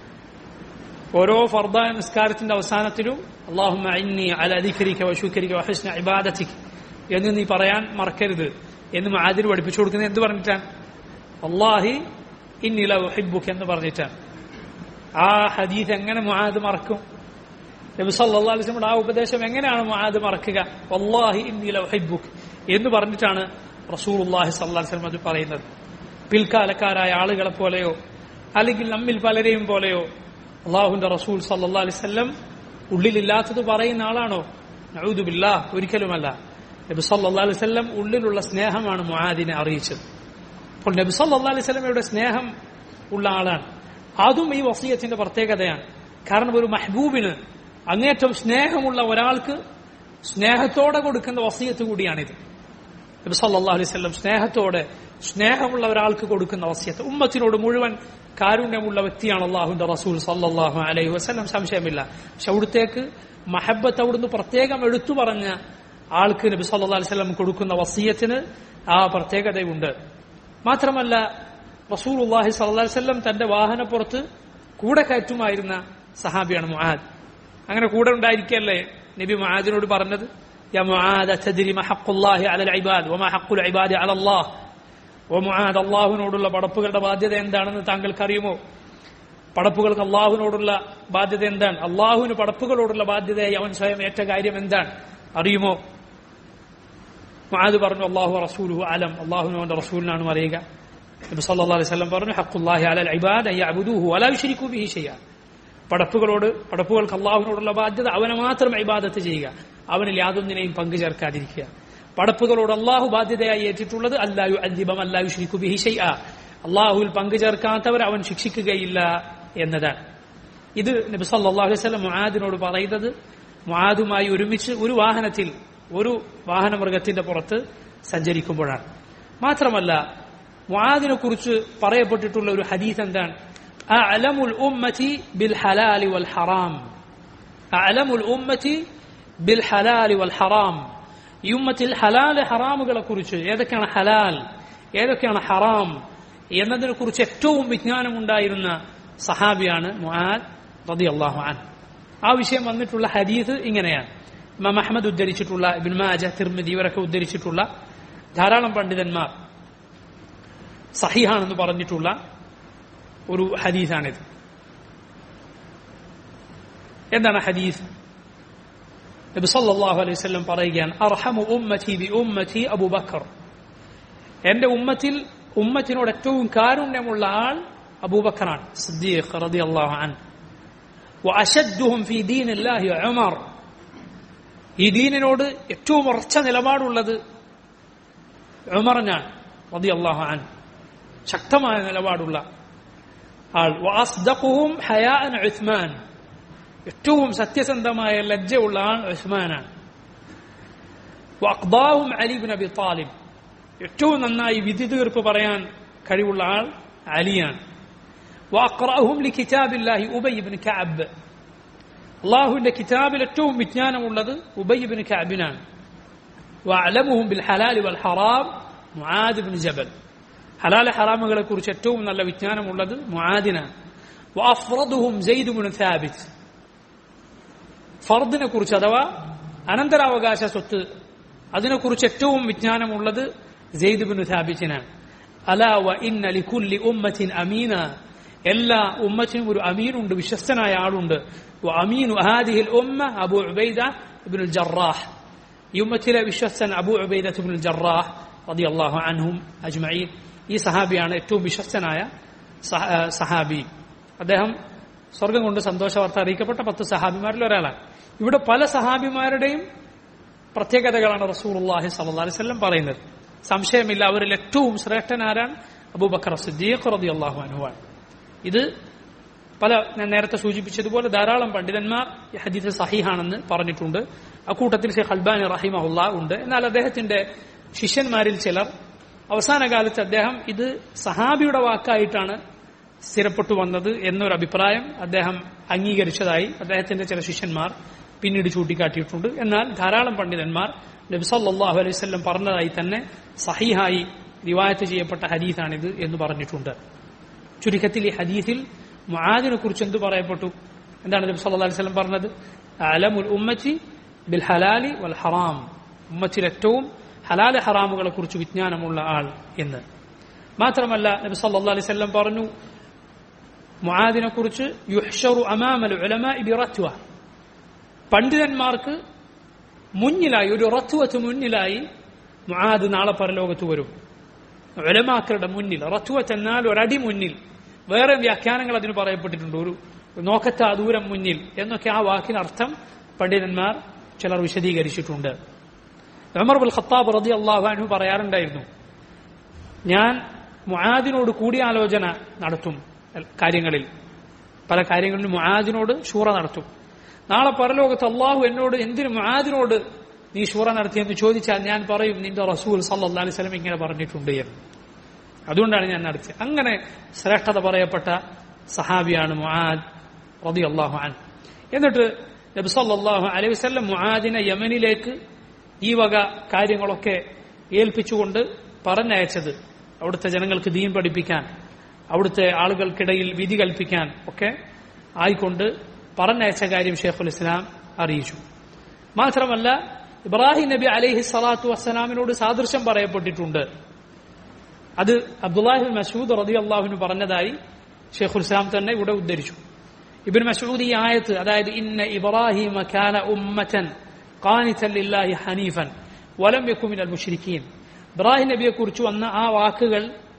ഓരോ ഫർദായ നിസ്കാരത്തിന്റെ അവസാനത്തിലും അള്ളാഹുമ്മ ഇന്നി അല ദിക്രിക വശുക്രിക വഹസ്ന ഇബാദതിക എന്ന് നീ പറയാൻ മറക്കരുത് എന്ന് മുആദിന് പഠിപ്പിച്ചു കൊടുക്കുന്നത് എന്ത് പറഞ്ഞിട്ടാണ് അള്ളാഹി ഇന്നി ലൗഹിബ്ബുക് എന്ന് പറഞ്ഞിട്ടാണ് ആ ഹദീസ് എങ്ങനെ മുആദ് മറക്കും നബി സല്ലല്ലാഹു അലൈഹി വസല്ലം ആ ഉപദേശം എങ്ങനെയാണ് മുആദ് മറക്കുക വല്ലാഹി ഇന്നി ലൗഹിബ്ബുക് എന്ന് പറഞ്ഞിട്ടാണ് റസൂലുള്ളാഹി സ്വല്ലല്ലാഹു അലൈഹി വസല്ലം അത് പറയുന്നത് പിൽക്കാലക്കാരായ ആളുകളെ പോലെയോ അല്ലെങ്കിൽ നമ്മിൽ പലരെയും പോലെയോ അള്ളാഹുന്റെ റസൂൽ സല്ലല്ലാഹു അലൈഹി വസല്ലം ഉള്ളിലില്ലാത്തത് പറയുന്ന ആളാണോ നഊദുബില്ലാ ഒരിക്കലുമല്ല നബി സല്ലല്ലാഹു അലൈഹി വസല്ലം ഉള്ളിലുള്ള സ്നേഹമാണ് മുആദിനെ അറിയിച്ചത് അപ്പോൾ നബി സല്ലല്ലാഹു അലൈഹി വസല്ലമയുടെ സ്നേഹം ഉള്ള ആളാണ് അതും ഈ വസീയത്തിന്റെ പ്രത്യേകതയാണ് കാരണം ഒരു മഹബൂബിന് അങ്ങേറ്റം സ്നേഹമുള്ള ഒരാൾക്ക് സ്നേഹത്തോടെ കൊടുക്കുന്ന വസീയത്ത് കൂടിയാണിത് നബി സല്ലല്ലാഹു അലൈഹി വസല്ലം സ്നേഹത്തോടെ സ്നേഹമുള്ള ഒരാൾക്ക് കൊടുക്കുന്ന വസീയത്ത് ഉമ്മത്തിനോട് മുഴുവൻ കാരുണ്യമുള്ള വ്യക്തിയാണ് അള്ളാഹുന്റെ റസൂൽ സല്ലല്ലാഹു അലൈഹി വസല്ലം സംശയമില്ല പക്ഷെ അവിടുത്തേക്ക് മഹബത്ത് അവിടുന്ന് പ്രത്യേകം എടുത്തു പറഞ്ഞ ആൾക്ക് നബി സല്ലല്ലാഹു അലൈഹി വസല്ലം കൊടുക്കുന്ന വസീയത്തിന് ആ പ്രത്യേകതയുണ്ട് മാത്രമല്ല റസൂലുള്ളാഹി സ്വല്ലല്ലാഹി അലൈഹി വസല്ലം തന്റെ വാഹനപ്പുറത്ത് കൂടെ കയറ്റുമായിരുന്ന സഹാബിയാണ് മുആദ് അങ്ങനെ കൂടെ ഉണ്ടായിരിക്കല്ലേ നബി മുആദിനോട് പറഞ്ഞത് യാ മുആദ് തദ്രി മാ ഹഖ്ഖുല്ലാഹി അലൽ ഇബാദ് വമാ ഹഖ്ഖുൽ ഇബാദി അലല്ലാഹ് ഓ മുആദ് അള്ളാഹുവിനോടുള്ള പടപ്പുകളുടെ ബാധ്യത എന്താണെന്ന് താങ്കൾക്ക് അറിയുമോ പടപ്പുകൾക്ക് അള്ളാഹുവിനോടുള്ള ബാധ്യത എന്താണ് അള്ളാഹുവിന് പടപ്പുകളോടുള്ള ബാധ്യതയായി അവൻ സ്വയം ഏറ്റ കാര്യം എന്താണ് അറിയുമോ മുആദ് പറഞ്ഞു അള്ളാഹു റസൂലുഹു അലം അള്ളാഹുവിന് അവന്റെ റസൂലിനാണ് അറിയുക നബി സല്ലല്ലാഹു അലൈഹി വസല്ലം പറഞ്ഞു ഹഖ്ഖുല്ലാഹി അലൽ ഇബാദ് അൻ യഅബുദൂഹു വലാ യുശ്രികൂ ബിഹി ഷൈഅ പടപ്പുകളോട് പടപ്പുകൾക്ക് അള്ളാഹുവിനോടുള്ള ബാധ്യത അവനെ മാത്രം ഇബാദത്ത് ചെയ്യുക അവനിൽ യാതൊന്നിനെയും പങ്കു ചേർക്കാതിരിക്കുക പടപ്പുകളോട് അള്ളാഹു ബാധ്യതയായി ഏറ്റിട്ടുള്ളത് അല്ലായു അദ്ദിബം അല്ലായു ഷിരിക്കു ബിഹി ഷൈഅ അള്ളാഹുവിൽ പങ്കു ചേർക്കാത്തവർ അവൻ ശിക്ഷിക്കുകയില്ല എന്നതാണ് ഇത് നബി സല്ലല്ലാഹു അലൈഹി വസല്ലം മുആദിനോട് പറയുന്നത് മുആദുമായി ഒരുമിച്ച് ഒരു വാഹനത്തിൽ ഒരു വാഹനമൃഗത്തിന്റെ പുറത്ത് സഞ്ചരിക്കുമ്പോഴാണ് മാത്രമല്ല മുആദിനെ കുറിച്ച് പറയപ്പെട്ടിട്ടുള്ള ഒരു ഹദീസ് എന്താണ് അഅലമുൽ ഉമ്മത്തി ബിൽ ഹലാലി വൽ ഹറാം അഅലമുൽ ഉമ്മത്തി ബിൽ ഹലാലി വൽ ഹറാം ഈ ഉമ്മത്തിൽ ഹലാല് ഹറാമുകളെ കുറിച്ച് ഏതൊക്കെയാണ് ഹലാൽ ഏതൊക്കെയാണ് ഹറാം എന്നതിനെ കുറിച്ച് ഏറ്റവും വിജ്ഞാനമുണ്ടായിരുന്ന സഹാബിയാണ് മുആദ് റളിയല്ലാഹു അൻഹു ആ വിഷയം വന്നിട്ടുള്ള ഹദീസ് ഇങ്ങനെയാണ് ഇമാം അഹമ്മദ് ഉദ്ധരിച്ചിട്ടുള്ള ഇബ്ൻ മാജ തിർമിദി ഇവരൊക്കെ ഉദ്ധരിച്ചിട്ടുള്ള ധാരാളം പണ്ഡിതന്മാർ സഹിഹാണെന്ന് പറഞ്ഞിട്ടുള്ള ഒരു ഹദീസാണിത് എന്താണ് ഹദീസ് നബി സല്ലല്ലാഹു അലൈഹി വസല്ലം പറയുകയാണ് അർഹമു ഉമ്മതി ബി ഉമ്മതി അബൂബക്കർ എന്റെ ഉമ്മത്തിൽ ഉമ്മത്തിനോട് ഏറ്റവും കാരുണ്യമുള്ള ആൾ അബൂബക്കറാണ് സിദ്ദീഖ് റളിയല്ലാഹു അൻഹു വഅശദ്ദുഹും ഫീ ദീനില്ലാഹി ഉമർ ഈ ദീനിനോട് ഏറ്റവും ഉറച്ച നിലപാടുള്ളത് ഉമറിനാണ് റളിയല്ലാഹു അൻഹു ശക്തമായ നിലപാടുള്ള ആൾ വഅസ്ദഖുഹും ഹയാഅൻ ഉസ്മാൻ ഏറ്റവും സത്യസന്ധമായ ലജ്ജയുള്ള ആൾ ഉസ്മാനാണ് വഅഖ്ദാഹും അലി ഇബ്നു അബി താലിബ് ഏറ്റവും നന്നായി വിധി തീർപ്പ് പറയാൻ കഴിവുള്ള ആൾ അലിയാണ് വഅഖ്റഅഹും ലികിതാബില്ലാഹി ഉബൈ ഇബ്നു കഅബ് അള്ളാഹുവിന്റെ കിതാബിൽ ഏറ്റവും വിജ്ഞാനമുള്ളത് ഉബൈ ഇബ്നു കഅബിനാണ് വഅലമുഹും ബിൽ ഹലാൽ വൽ ഹറാം മുആദ് ഇബ്നു ജബൽ ഹലാൽ ഹറാമുകളെ കുറിച്ച് ഏറ്റവും നല്ല വിജ്ഞാനമുള്ളത് മുആദിനാണ് വഅഫ്റദുഹും സെയ്ദ് ഇബ്നു സാബിത്ത് ഫർദിനെ കുറിച്ച് അഥവാ അനന്തരാവകാശ സ്വത്ത് അതിനെക്കുറിച്ച് ഏറ്റവും വിജ്ഞാനമുള്ളത് സെയ്ദ് ബിൻ സാബിച്ചിനാണ് അലാ വ ഇന്ന ലികുല്ലി ഉമ്മത്തിൻ അമീന എല്ലാ ഉമ്മത്തിനും ഒരു അമീനുണ്ട് വിശ്വസ്തനായ ആളുണ്ട് വ അമീനു ഹാദിഹിൽ ഉമ്മ അബു ഉബൈദ ഇബ്നുൽ ജറാഹ് ഈ ഉമ്മത്തിലെ വിശ്വസ്തൻ അബു ഉബൈദ ഇബ്നുൽ ജറാഹ് റളിയല്ലാഹു അൻഹും അജ്മഈൻ ഈ സഹാബിയാണ് ഏറ്റവും വിശ്വസ്തനായ സഹ- സഹാബി അദ്ദേഹം സ്വർഗം കൊണ്ട് സന്തോഷ വാർത്ത അറിയിക്കപ്പെട്ട പത്ത് സഹാബിമാരിൽ ഒരാളാണ് ഇവിടെ പല സഹാബിമാരുടെയും പ്രത്യേകതകളാണ് റസൂലുള്ളാഹി സ്വല്ലല്ലാഹി അലൈഹി വസല്ലം പറയുന്നത് സംശയമില്ല അവരിൽ ഏറ്റവും ശ്രേഷ്ഠനാരാണ് അബൂബക്കർ സിദ്ദീഖ് റളിയല്ലാഹു അൻഹുവാണ് ഇത് പല ഞാൻ നേരത്തെ സൂചിപ്പിച്ചതുപോലെ ധാരാളം പണ്ഡിതന്മാർ ഈ ഹദീസ് സഹീഹാണെന്ന് പറഞ്ഞിട്ടുണ്ട് അക്കൂട്ടത്തിൽ ഷെയ്ഖ് അൽബാനി റഹിമഹുല്ല ഉണ്ട് എന്നാൽ അദ്ദേഹത്തിന്റെ ശിഷ്യന്മാരിൽ ചിലർ അവസാന കാലത്ത് അദ്ദേഹം ഇത് സഹാബിയുടെ വാക്കായിട്ടാണ് സ്ഥിരപ്പെട്ടു വന്നത് എന്നൊരു അഭിപ്രായം അദ്ദേഹം അംഗീകരിച്ചതായി അദ്ദേഹത്തിന്റെ ചില ശിഷ്യന്മാർ പിന്നീട് ചൂണ്ടിക്കാട്ടിയിട്ടുണ്ട് എന്നാൽ ധാരാളം പണ്ഡിതന്മാർ നബി സല്ലല്ലാഹു അലൈഹി വസല്ലം പറഞ്ഞതായി തന്നെ സഹീഹായി റിവായത്ത് ചെയ്യപ്പെട്ട ഹദീസാണിത് എന്ന് പറഞ്ഞിട്ടുണ്ട് ചുരുക്കത്തിൽ ഈ ഹദീസിൽ മുആദിനെ കുറിച്ച് എന്ത് പറയപ്പെട്ടു എന്താണ് നബി സല്ലല്ലാഹു അലൈഹി വസല്ലം പറഞ്ഞത് അലമുൽ ഉമ്മത്തി ബിൽ ഹലാലി വൽ ഹറാം ഉമ്മത്തിൽ ഏറ്റവും ഹലാല ഹറാമുകളെ കുറിച്ച് വിജ്ഞാനമുള്ള ആൾ എന്ന് മാത്രമല്ല നബി സല്ലല്ലാഹു അലൈഹി വസല്ലം പറഞ്ഞു മുആദിനെ കുറിച്ച് യുഹ്ഷറു അമാമൽ ഉലമാഇ ബിറത്വ പണ്ഡിതന്മാർക്ക് മുന്നിലായി ഒരു റത്വത്ത് മുന്നിലായി മുആദ് നാളെ പരലോകത്ത് വരും ഉലമാക്കളുടെ മുന്നിൽ റത്വത്ത് എന്നാൽ ഒരടി മുന്നിൽ വേറെ വ്യാഖ്യാനങ്ങൾ അതിന് പറയപ്പെട്ടിട്ടുണ്ട് ഒരു നോക്കത്താ ദൂരം മുന്നിൽ എന്നൊക്കെ ആ വാക്കിനർത്ഥം പണ്ഡിതന്മാർ ചിലർ വിശദീകരിച്ചിട്ടുണ്ട് ഉമർ ബുൽ ഖത്താബ് റതി അള്ളാഹു അൻഹു പറയാറുണ്ടായിരുന്നു ഞാൻ മുആദിനോട് കൂടിയാലോചന നടത്തും കാര്യങ്ങളിൽ പല കാര്യങ്ങളിലും മുആദിനോട് ഷൂറ നടത്തും നാളെ പരലോകത്ത് അള്ളാഹു എന്നോട് എന്തിനു മുആദിനോട് നീ ഷൂറ നടത്തിയെന്ന് ചോദിച്ചാൽ ഞാൻ പറയും നിന്റെ റസൂൽ സല്ലല്ലാഹു അലൈഹി വസല്ലം ഇങ്ങനെ പറഞ്ഞിട്ടുണ്ട് എന്ന് അതുകൊണ്ടാണ് ഞാൻ നടത്തിയത് അങ്ങനെ ശ്രേഷ്ഠത പറയപ്പെട്ട സഹാബിയാണ് മുആദ് റളിയല്ലാഹു അൻഹു എന്നിട്ട് നബി സല്ലല്ലാഹു അലൈഹി വസല്ലം മുആദിനെ യമനിലേക്ക് ഈ വക കാര്യങ്ങളൊക്കെ ഏൽപ്പിച്ചുകൊണ്ട് പറഞ്ഞയച്ചത് അവിടുത്തെ ജനങ്ങൾക്ക് ദീൻ പഠിപ്പിക്കാൻ അവിടുത്തെ ആളുകൾക്കിടയിൽ വിധി കൽപ്പിക്കാൻ ഒക്കെ ആയിക്കൊണ്ട് പറഞ്ഞയച്ച കാര്യം ഷെയ്ഖുൽ ഇസ്ലാം അറിയിച്ചു മാത്രമല്ല ഇബ്രാഹിം നബി അലൈഹി സ്വലാത്തു വസ്സലാമിനോട് സാദൃശ്യം പറയപ്പെട്ടിട്ടുണ്ട് അത് അബ്ദുല്ലാഹിബിൻ മസൂദ് റതി അള്ളാഹുവിന് പറഞ്ഞതായി ഷെയ്ഖുൽ ഇസ്ലാം തന്നെ ഇവിടെ ഉദ്ധരിച്ചു ഇബിൻ മസൂദ് ഈ ആയത്ത് അതായത് ഇന്ന ഇബ്രാഹിം കാന ഉമ്മതൻ ഖാനിതൻ ലില്ലാഹി ഹനീഫൻ വലം യക്കു മിനൽ മുശ്രിക്കീൻ ഇബ്രാഹിം നബിയെ കുറിച്ച് വന്ന ആ വാക്കുകൾ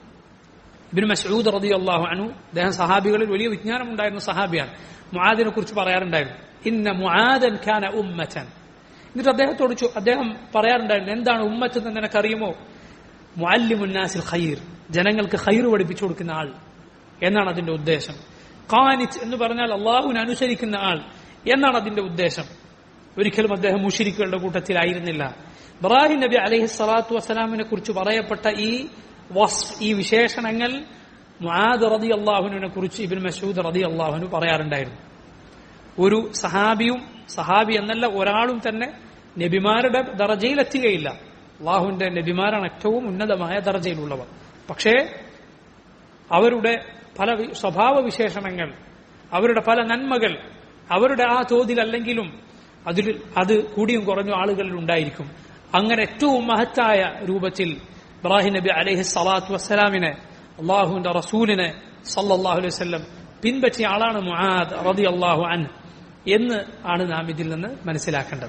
ഇബിൻ മസൂദ് റതി അള്ളാഹു അനു അദ്ദേഹം സഹാബികളിൽ വലിയ വിജ്ഞാനം ഉണ്ടായിരുന്ന സഹാബിയാണ് മുആദിനെ കുറിച്ച് പറയാറുണ്ടായിരുന്നു ഇന്ന മുആദൻ ഖാന ഉമ്മതൻ എന്നിട്ട് അദ്ദേഹത്തോട് ചോ- അദ്ദേഹം പറയാറുണ്ടായിരുന്നു എന്താണ് ഉമ്മത്ത് എന്ന് നിനക്കറിയുമോ മുഅല്ലിമുന്നാസിൽ ഖൈർ ജനങ്ങൾക്ക് ഖൈർ പഠിപ്പിച്ചു കൊടുക്കുന്ന ആൾ എന്നാണ് അതിന്റെ ഉദ്ദേശം ഖാനിത് എന്ന് പറഞ്ഞാൽ അള്ളാഹുവിനെ അനുസരിക്കുന്ന ആൾ എന്നാണ് അതിന്റെ ഉദ്ദേശം ഒരിക്കലും അദ്ദേഹം മുഷിരിക്കുകളുടെ കൂട്ടത്തിലായിരുന്നില്ല ഇബ്രാഹിം നബി അലൈഹി സ്വലാത്തു വസ്സലാമിനെ കുറിച്ച് പറയപ്പെട്ട ഈ വസ്ഫ് ഈ വിശേഷണങ്ങൾ മുആദ് റതി അള്ളാഹുവിനെ കുറിച്ച് ഇബിൻ മസൂദ് റതി അള്ളാഹുനു പറയാറുണ്ടായിരുന്നു ഒരു സഹാബിയും സഹാബി എന്നല്ല ഒരാളും തന്നെ നബിമാരുടെ ദർജയിലെത്തുകയില്ല അള്ളാഹുവിന്റെ നബിമാരാണ് ഏറ്റവും ഉന്നതമായ ദർജയിലുള്ളവർ പക്ഷേ അവരുടെ പല വി- സ്വഭാവ വിശേഷണങ്ങൾ അവരുടെ പല നന്മകൾ അവരുടെ ആ തോതിലല്ലെങ്കിലും അതിൽ അത് കൂടിയും കുറഞ്ഞ ആളുകളിൽ ഉണ്ടായിരിക്കും അങ്ങനെ ഏറ്റവും മഹത്തായ രൂപത്തിൽ ഇബ്രാഹിം നബി അലൈഹി സ്വലാത്തു വസ്സലാമിനെ അള്ളാഹുവിന്റെ റസൂലിനെ സല്ലല്ലാഹു അലൈഹി വസല്ലം പിൻപറ്റിയ ആളാണ് മുആദ് റതി അള്ളാഹു അൻ എന്ന് ആണ് നാം ഇതിൽ നിന്ന് മനസ്സിലാക്കേണ്ടത്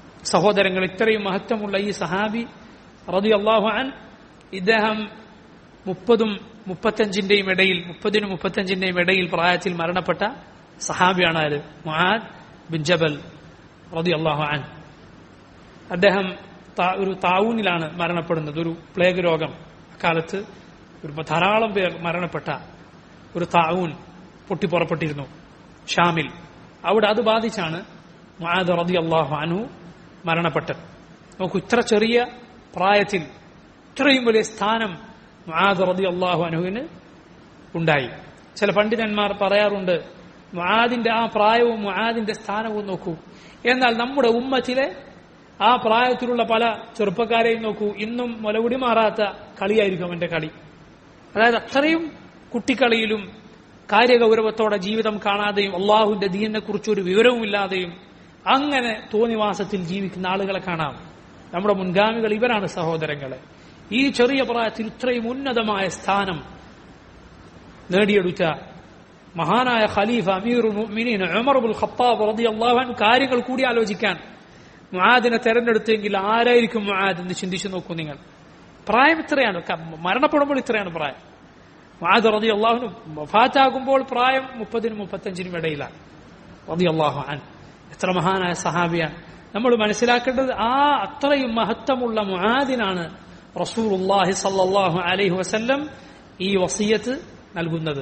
സഹോദരങ്ങൾ ഇത്രയും മഹത്വമുള്ള ഈ സഹാബി റതി അള്ളാഹു അൻ ഇദ്ദേഹം മുപ്പതും മുപ്പത്തഞ്ചിന്റെയും ഇടയിൽ മുപ്പതിനും മുപ്പത്തഞ്ചിന്റെയും ഇടയിൽ പ്രായത്തിൽ മരണപ്പെട്ട സഹാബിയാണ് ആര് മുആദ് ബിൻ ജബൽ റതി അള്ളാഹു അൻ അദ്ദേഹം താ- ഒരു താവൂനിലാണ് മരണപ്പെടുന്നത് ഒരു പ്ലേഗ് രോഗം അക്കാലത്ത് ഒരു ധാരാളം പേർ മരണപ്പെട്ട ഒരു താവൂൻ പൊട്ടിപ്പുറപ്പെട്ടിരുന്നു ഷാമിൽ അവിടെ അത് ബാധിച്ചാണ് മുആദ് റതി അള്ളാഹു അനു മരണപ്പെട്ടത് നോക്കൂ ഇത്ര ചെറിയ പ്രായത്തിൽ ഇത്രയും വലിയ സ്ഥാനം മുആദ് റതി അള്ളാഹു അനുവിന് ഉണ്ടായി ചില പണ്ഡിതന്മാർ പറയാറുണ്ട് മുആദിന്റെ ആ പ്രായവും മുആദിന്റെ സ്ഥാനവും നോക്കൂ എന്നാൽ നമ്മുടെ ഉമ്മത്തിലെ ആ പ്രായത്തിലുള്ള പല ചെറുപ്പക്കാരെയും നോക്കൂ ഇന്നും മുലകുടി മാറാത്ത കളിയായിരിക്കും അവന്റെ കളി അതായത് അത്രയും കുട്ടിക്കളിയിലും കാര്യഗൗരവത്തോടെ ജീവിതം കാണാതെയും അള്ളാഹുവിന്റെ ദീനിനെ കുറിച്ച് ഒരു വിവരവുമില്ലാതെയും അങ്ങനെ തോന്നിവാസത്തിൽ ജീവിക്കുന്ന ആളുകളെ കാണാം നമ്മുടെ മുൻഗാമികൾ ഇവരാണ് സഹോദരങ്ങളെ ഈ ചെറിയ പ്രായത്തിൽ ഇത്രയും ഉന്നതമായ സ്ഥാനം നേടിയെടുത്ത മഹാനായ ഖലീഫ അമീറുൽ മുഅ്മിനീൻ ഉമർബുൽ ഖത്താബ് റളിയല്ലാഹു അൻഹു കാര്യങ്ങൾ കൂടി ആലോചിക്കാൻ മുആദിനെ തെരഞ്ഞെടുത്തെങ്കിൽ ആരായിരിക്കും മുആദ് എന്ന് ചിന്തിച്ചു നോക്കൂ നിങ്ങൾ പ്രായം ഇത്രയാണ് ക- മരണപ്പെടുമ്പോൾ ഇത്രയാണ് പ്രായം മുആദ് റളിയല്ലാഹു വഫാത്താകുമ്പോൾ പ്രായം മുപ്പതിനും മുപ്പത്തഞ്ചിനും ഇടയിലാണ് റളിയല്ലാഹു അൻ എത്ര മഹാനായ സഹാബിയാണ് നമ്മൾ മനസ്സിലാക്കേണ്ടത് ആ അത്രയും മഹത്വമുള്ള മുആദിനാണ് റസൂലുള്ളാഹി സല്ലല്ലാഹു അലൈഹി വസല്ലം ഈ വസിയത്ത് നൽകുന്നത്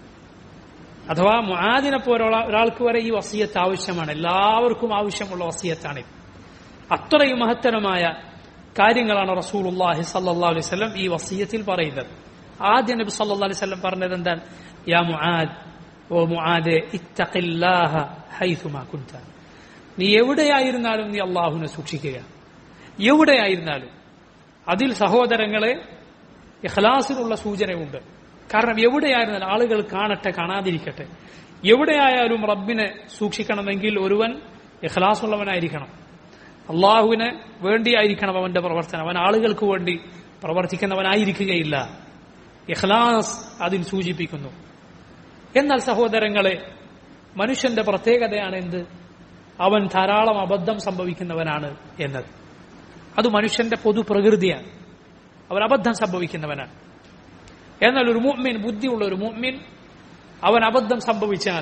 അഥവാ മുആദിനെ പോലുള്ള ഒരാൾക്ക് വരെ ഈ വസിയത്ത് ആവശ്യമാണ് എല്ലാവർക്കും ആവശ്യമുള്ള വസിയത്താണ് അത്രയും മഹത്തരമായ കാര്യങ്ങളാണ് റസൂലുള്ളാഹി സല്ലല്ലാഹു അലൈഹി വസല്ലം ഈ വസിയത്തിൽ പറയുന്നത് ആദ്യം നബി സല്ലല്ലാഹു അലൈഹി വസല്ലം പറഞ്ഞത് എന്താണ് യാ മുആദ് ഓ മുആദെ ഇത്തഖില്ലാഹ ഹൈസുമാ കുൻത നീ എവിടെയായിരുന്നാലും നീ അള്ളാഹുവിനെ സൂക്ഷിക്കുക എവിടെയായിരുന്നാലും അതിൽ സഹോദരങ്ങളെ ഇഖ്ലാസിനുള്ള സൂചനയുണ്ട് കാരണം എവിടെയായിരുന്നാലും ആളുകൾ കാണട്ടെ കാണാതിരിക്കട്ടെ എവിടെയായാലും റബ്ബിനെ സൂക്ഷിക്കണമെങ്കിൽ ഒരുവൻ ഇഖ്ലാസുള്ളവനായിരിക്കണം അള്ളാഹുവിന് വേണ്ടിയായിരിക്കണം അവന്റെ പ്രവർത്തനം അവൻ ആളുകൾക്ക് വേണ്ടി പ്രവർത്തിക്കുന്നവനായിരിക്കുകയില്ല ഇഖ്ലാസ് അതിൽ സൂചിപ്പിക്കുന്നു എന്നാൽ സഹോദരങ്ങളെ മനുഷ്യന്റെ പ്രത്യേകതയാണ് എന്ത് അവൻ ധാരാളം അബദ്ധം സംഭവിക്കുന്നവനാണ് എന്നത് അത് മനുഷ്യന്റെ പൊതു പ്രകൃതിയാണ് അവൻ അബദ്ധം സംഭവിക്കുന്നവനാണ് എന്നാൽ ഒരു മുഅ്മിൻ ബുദ്ധിയുള്ള ഒരു മുഅ്മിൻ അവൻ അബദ്ധം സംഭവിച്ചാൽ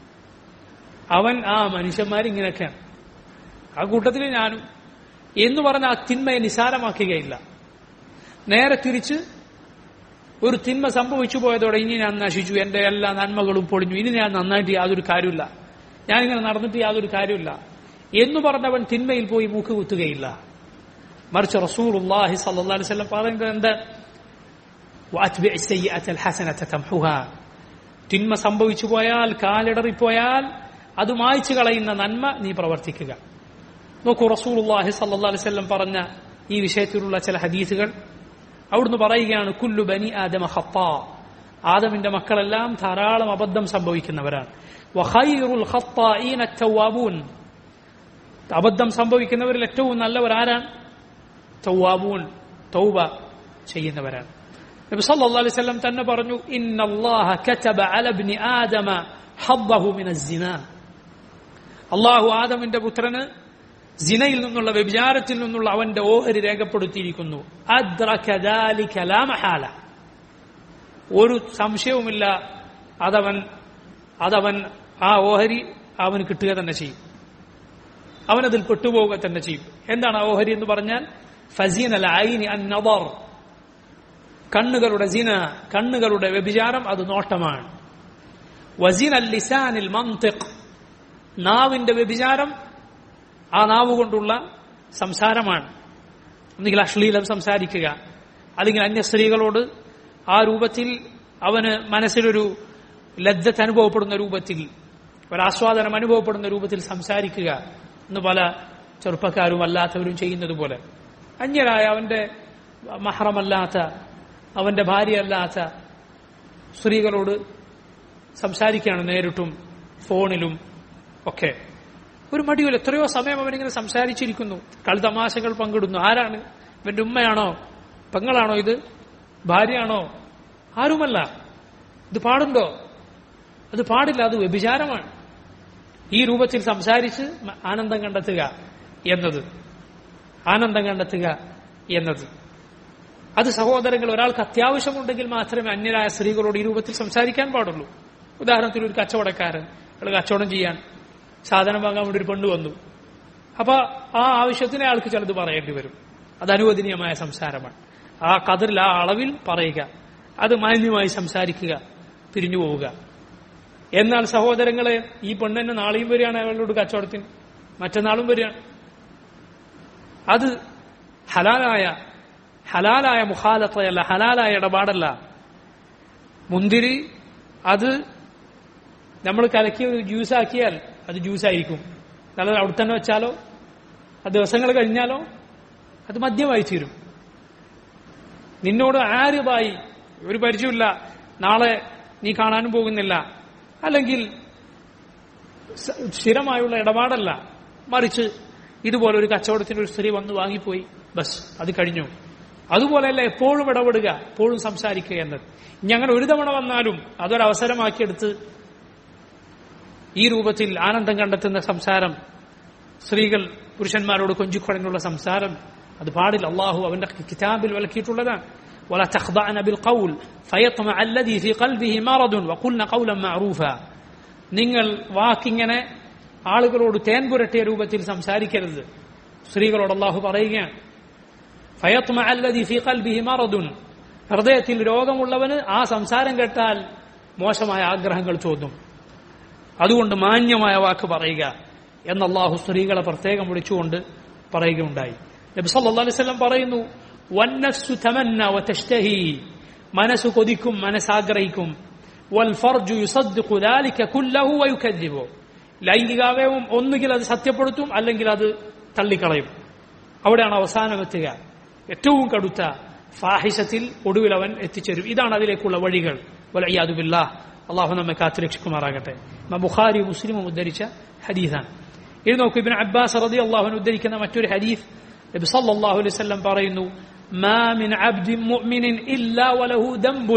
അവൻ ആ മനുഷ്യന്മാരിങ്ങനെയൊക്കെയാണ് ആ കൂട്ടത്തിൽ ഞാനും എന്ന് പറഞ്ഞ ആ തിന്മയെ നിസാരമാക്കുകയില്ല നേരെ തിരിച്ച് ഒരു തിന്മ സംഭവിച്ചു പോയതോടെ ഇനി ഞാൻ നശിച്ചു എന്റെ എല്ലാ നന്മകളും പൊളിഞ്ഞു ഇനി ഞാൻ നന്നായിട്ട് യാതൊരു കാര്യമില്ല ഞാനിങ്ങനെ നടന്നിട്ട് യാതൊരു കാര്യമില്ല എന്ന് പറഞ്ഞവൻ തിന്മയിൽ പോയി മൂക്ക് കുത്തുകയില്ല മറിച്ച് റസൂലുള്ളാഹി സല്ലല്ലാഹു അലൈഹി വസല്ലം പറയുന്നത് എന്താ وأتبع السيئة الحسنة تمحها തിന്മ സംഭവിച്ചു പോയാൽ കാലിടറിപ്പോയാൽ അത് മായ്ച്ചു കളയുന്ന നന്മ നീ പ്രവർത്തിക്കുക നോക്കൂ റസൂലുള്ളാഹി സല്ലല്ലാഹു അലൈഹി വസല്ലം പറഞ്ഞ ഈ വിഷയത്തിലുള്ള ചില ഹദീസുകൾ അവിടുന്ന് പറയുകയാണ് കുല്ലു ബനി ആദമ ഖത്താ ആദമിന്റെ മക്കളെല്ലാം ധാരാളം അബദ്ധം സംഭവിക്കുന്നവരാണ് വഖൈറുൽ ഖത്താഈന തവ്വാബൂൻ അബദ്ധം സംഭവിക്കുന്നവരിൽ ഏറ്റവും നല്ലവർ ആരാണ് തവ്വാബൂൻ തൗബ ചെയ്യുന്നവരാണ് നബി സല്ലല്ലാഹു അലൈഹി വസല്ലം തന്നെ പറഞ്ഞു ഇന്നല്ലാഹ കതബ അല ഇബ്നി ആദമ ഹദ്ദഹു മിനസ് സിന അല്ലാഹു ആദമിന്റെ പുത്രന് സിനയിൽ നിന്നുള്ള വ്യഭിചാരത്തിൽ നിന്നുള്ള അവന്റെ ഓഹരി രേഖപ്പെടുത്തിയിരിക്കുന്നു അദ്റക ദാലിക ലാ മഹാല ഒരു സംശയവുമില്ല അതവൻ അതവൻ ആ ഓഹരി അവന് കിട്ടുക തന്നെ ചെയ്യും അവനതിൽ പെട്ടുപോവുക തന്നെ ചെയ്യും എന്താണ് ആ ഓഹരി എന്ന് പറഞ്ഞാൽ ഫസീൻ അൽ ഐനി അൻ നദർ കണ്ണുകളുടെ സിന കണ്ണുകളുടെ വ്യഭിചാരം അത് നോട്ടമാണ് വസീൻ അൽ ലിസാനിൽ മന്തിഖ് നാവിന്റെ വ്യഭിചാരം ആ നാവ് കൊണ്ടുള്ള സംസാരമാണ് ഒന്നുകിൽ അശ്ലീലം സംസാരിക്കുക അല്ലെങ്കിൽ അന്യ സ്ത്രീകളോട് ആ രൂപത്തിൽ അവന് മനസ്സിലൊരു ലജ്ജത്ത് അനുഭവപ്പെടുന്ന രൂപത്തിൽ ഒരാസ്വാദനം അനുഭവപ്പെടുന്ന രൂപത്തിൽ സംസാരിക്കുക എന്ന് പല ചെറുപ്പക്കാരും അല്ലാത്തവരും ചെയ്യുന്നത് പോലെ അന്യരായ അവന്റെ മഹറമല്ലാത്ത അവന്റെ ഭാര്യയല്ലാത്ത സ്ത്രീകളോട് സംസാരിക്കുകയാണ് നേരിട്ടും ഫോണിലും ഒക്കെ ഒരു മടിയുമില്ല എത്രയോ സമയം അവനിങ്ങനെ സംസാരിച്ചിരിക്കുന്നു കളിതമാശകൾ പങ്കിടുന്നു ആരാണ് ഇവന്റെ ഉമ്മയാണോ പെങ്ങളാണോ ഇത് ഭാര്യയാണോ ആരുമല്ല ഇത് പാടുണ്ടോ അത് പാടില്ല അത് വ്യഭിചാരമാണ് ഈ രൂപത്തിൽ സംസാരിച്ച് ആനന്ദം കണ്ടെത്തുക എന്നത് ആനന്ദം കണ്ടെത്തുക എന്നത് അത് സഹോദരങ്ങൾ ഒരാൾക്ക് അത്യാവശ്യമുണ്ടെങ്കിൽ മാത്രമേ അന്യരായ സ്ത്രീകളോട് ഈ രൂപത്തിൽ സംസാരിക്കാൻ പാടുള്ളൂ ഉദാഹരണത്തിന് ഒരു കച്ചവടക്കാരൻ അയാൾ കച്ചവടം ചെയ്യാൻ സാധനം വാങ്ങാൻ വേണ്ടി ഒരു പെണ്ണ് വന്നു അപ്പൊ ആ ആവശ്യത്തിന് അയാൾക്ക് ചിലത് പറയേണ്ടി വരും അത് അനുവദനീയമായ സംസാരമാണ് ആ കതിറിൽ ആ അളവിൽ പറയുക അത് മാന്യമായി സംസാരിക്കുക പിരിഞ്ഞു പോവുക എന്നാൽ സഹോദരങ്ങളെ ഈ പെണ്ണെന്നെ നാളെയും വരികയാണ് അയാളോട് കച്ചവടത്തിന് മറ്റന്നാളും വരികയാണ് അത് ഹലാലായ ഹലാലായ മുഖാലത്തയല്ല ഹലാലായ ഇടപാടല്ല മുന്തിരി അത് നമ്മൾ കലക്കി ജ്യൂസാക്കിയാൽ അത് ജ്യൂസായിരിക്കും നല്ല അവിടെ തന്നെ വെച്ചാലോ ആ ദിവസങ്ങൾ കഴിഞ്ഞാലോ അത് മദ്യമായി തീരും നിന്നോട് ആരുമായി ഒരു പരിചയമില്ല നാളെ നീ കാണാനും പോകുന്നില്ല അല്ലെങ്കിൽ സ- സ്ഥിരമായുള്ള ഇടപാടല്ല മറിച്ച് ഇതുപോലെ ഒരു കച്ചവടത്തിന് ഒരു സ്ത്രീ വന്ന് വാങ്ങിപ്പോയി ബസ് അത് കഴിഞ്ഞു അതുപോലെയല്ല എപ്പോഴും ഇടപെടുക എപ്പോഴും സംസാരിക്കുക എന്നത് ഇനി അങ്ങനെ ഒരു തവണ വന്നാലും അതൊരവസരമാക്കിയെടുത്ത് ഈ രൂപത്തിൽ ആനന്ദം കണ്ടെത്തുന്ന സംസാരം സ്ത്രീകൾ പുരുഷന്മാരോട് കൊഞ്ചിക്കുടങ്ങുള്ള സംസാരം അത് പാടില്ല അള്ളാഹു അവന്റെ കിതാബിൽ വിലക്കിയിട്ടുള്ളതാണ് ولا تخضعن بالقول فيطمع الذي في قلبه مرض وقلن قولا معروفا നിങ്ങൾ വാക്കിങ്ങനെ ആളുകളോട് തേൻ പുരട്ടിയ രൂപത്തിൽ സംസാരിക്കരുത് സ്ത്രീകളോട് അള്ളാഹു പറയുകയാണ് فيطمع الذي في قلبه مرض ഹൃദയത്തിൽ രോഗമുള്ളവന് ആ സംസാരം കേട്ടാൽ മോശമായ ആഗ്രഹങ്ങൾ ചോദ്യം അതുകൊണ്ട് മാന്യമായ വാക്ക് പറയുക എന്ന് അള്ളാഹു സ്ത്രീകളെ പ്രത്യേകം വിളിച്ചുകൊണ്ട് പറയുകയുണ്ടായി നബി സല്ലല്ലാഹു അലൈഹി വസല്ലം പറയുന്നു വന്നഫ്സു തമന്ന വതഷ്തഹി മനസ്സ് കൊതിക്കും മനസ്സാഗ്രഹിക്കും വൽ ഫർജു യുസദ്ദിഖു ذلك കുല്ലഹു വയുകذിബു ലൈംഗികാവയവം ഒന്നുകിൽ അത് സത്യപ്പെടുത്തും അല്ലെങ്കിൽ അത് തള്ളിക്കളയും അവിടെയാണ് അവസാനം എത്തുക ഏറ്റവും കടുത്ത ഫാഹിഷത്തിൽ ഒടുവിൽ അവൻ എത്തിച്ചേരും ഇതാണ് അതിലേക്കുള്ള വഴികൾ വലയ്യാദുബില്ലാ അള്ളാഹു നമ്മെ കാത്തുരക്ഷിക്കുമാറാകട്ടെ ഇമാം ബുഖാരി മുസ്ലിമും ഉദ്ധരിച്ച ഹദീസാണ് ഇത് നോക്കൂ ഇബിൻ അബ്ബാസ് റതി അള്ളാഹുവിന് ഉദ്ധരിക്കുന്ന മറ്റൊരു ഹദീസ് നബി സല്ലല്ലാഹു അലൈഹി വസല്ലം പറയുന്നു മാ മിൻ അബ്ദിൻ മുഅ്മിനിൻ ഇല്ലാ വലഹു ദംബുൻ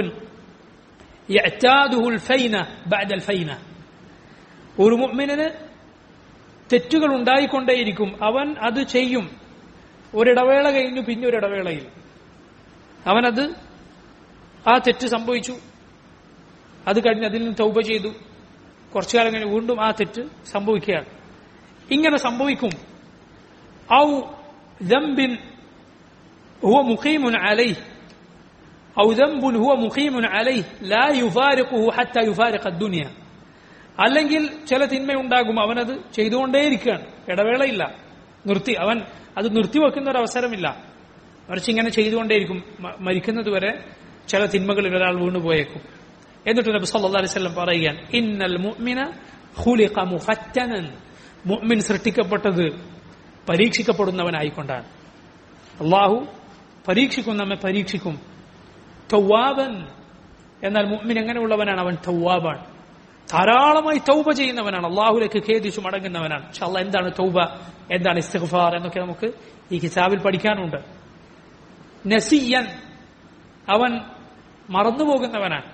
യഅ്താദുഹു الفൈന ബഅദ الفൈന ഒരു മുഅ്മിനിന് തെറ്റുകൾ ഉണ്ടായിക്കൊണ്ടേയിരിക്കും അവൻ അത് ചെയ്യും ഒരിടവേള കഴിഞ്ഞു പിന്നെ ഒരിടവേളയിൽ അവനത് ആ തെറ്റ് സംഭവിച്ചു അത് കഴിഞ്ഞ് അതിൽ നിന്ന് തൗബ ചെയ്തു കുറച്ചു കാലം കഴിഞ്ഞ് വീണ്ടും ആ തെറ്റ് സംഭവിക്കുകയാണ് ഇങ്ങനെ സംഭവിക്കും ഔ ذنب هو مقيم عليه أو ذنب هو مقيم عليه لا يفارقه حتى يفارق الدنيا അല്ലെങ്കിൽ ചില തിന്മയുണ്ടാകും അവനത് ചെയ്തുകൊണ്ടേയിരിക്കുകയാണ് ഇടവേളയില്ല നിർത്തി അവൻ അത് നിർത്തിവെക്കുന്ന ഒരു അവസരമില്ല മറിച്ച് ഇങ്ങനെ ചെയ്തുകൊണ്ടേയിരിക്കും മ- മരിക്കുന്നതുവരെ ചില തിന്മകളിൽ ഒരാൾ വീണുപോയേക്കും എന്നിട്ട് നബി സല്ലല്ലാഹു അലൈഹി വസല്ലം പറയുകയാണ് ഇന്നൽ മുഅ്മിന ഖുലിഖ മുഫത്തനൻ മുഅ്മിൻ സൃഷ്ടിക്കപ്പെട്ടത് പരീക്ഷിക്കപ്പെടുന്നവനായിക്കൊണ്ടാണ് അള്ളാഹു പരീക്ഷിക്കും നമ്മെ പരീക്ഷിക്കും തൗവാബൻ എന്നാൽ മുഅ്മിൻ എങ്ങനെയുള്ളവനാണ് അവൻ തൗവാബാണ് ധാരാളമായി തൗബ ചെയ്യുന്നവനാണ് അള്ളാഹുലേക്ക് ഖേദിച്ചു മടങ്ങുന്നവനാണ് പക്ഷെ അള്ളാഹ് എന്താണ് തൗബ എന്താണ് ഇസ്തിഗ്ഫാർ എന്നൊക്കെ നമുക്ക് ഈ കിതാബിൽ പഠിക്കാനുണ്ട് നസിയൻ അവൻ മറന്നുപോകുന്നവനാണ്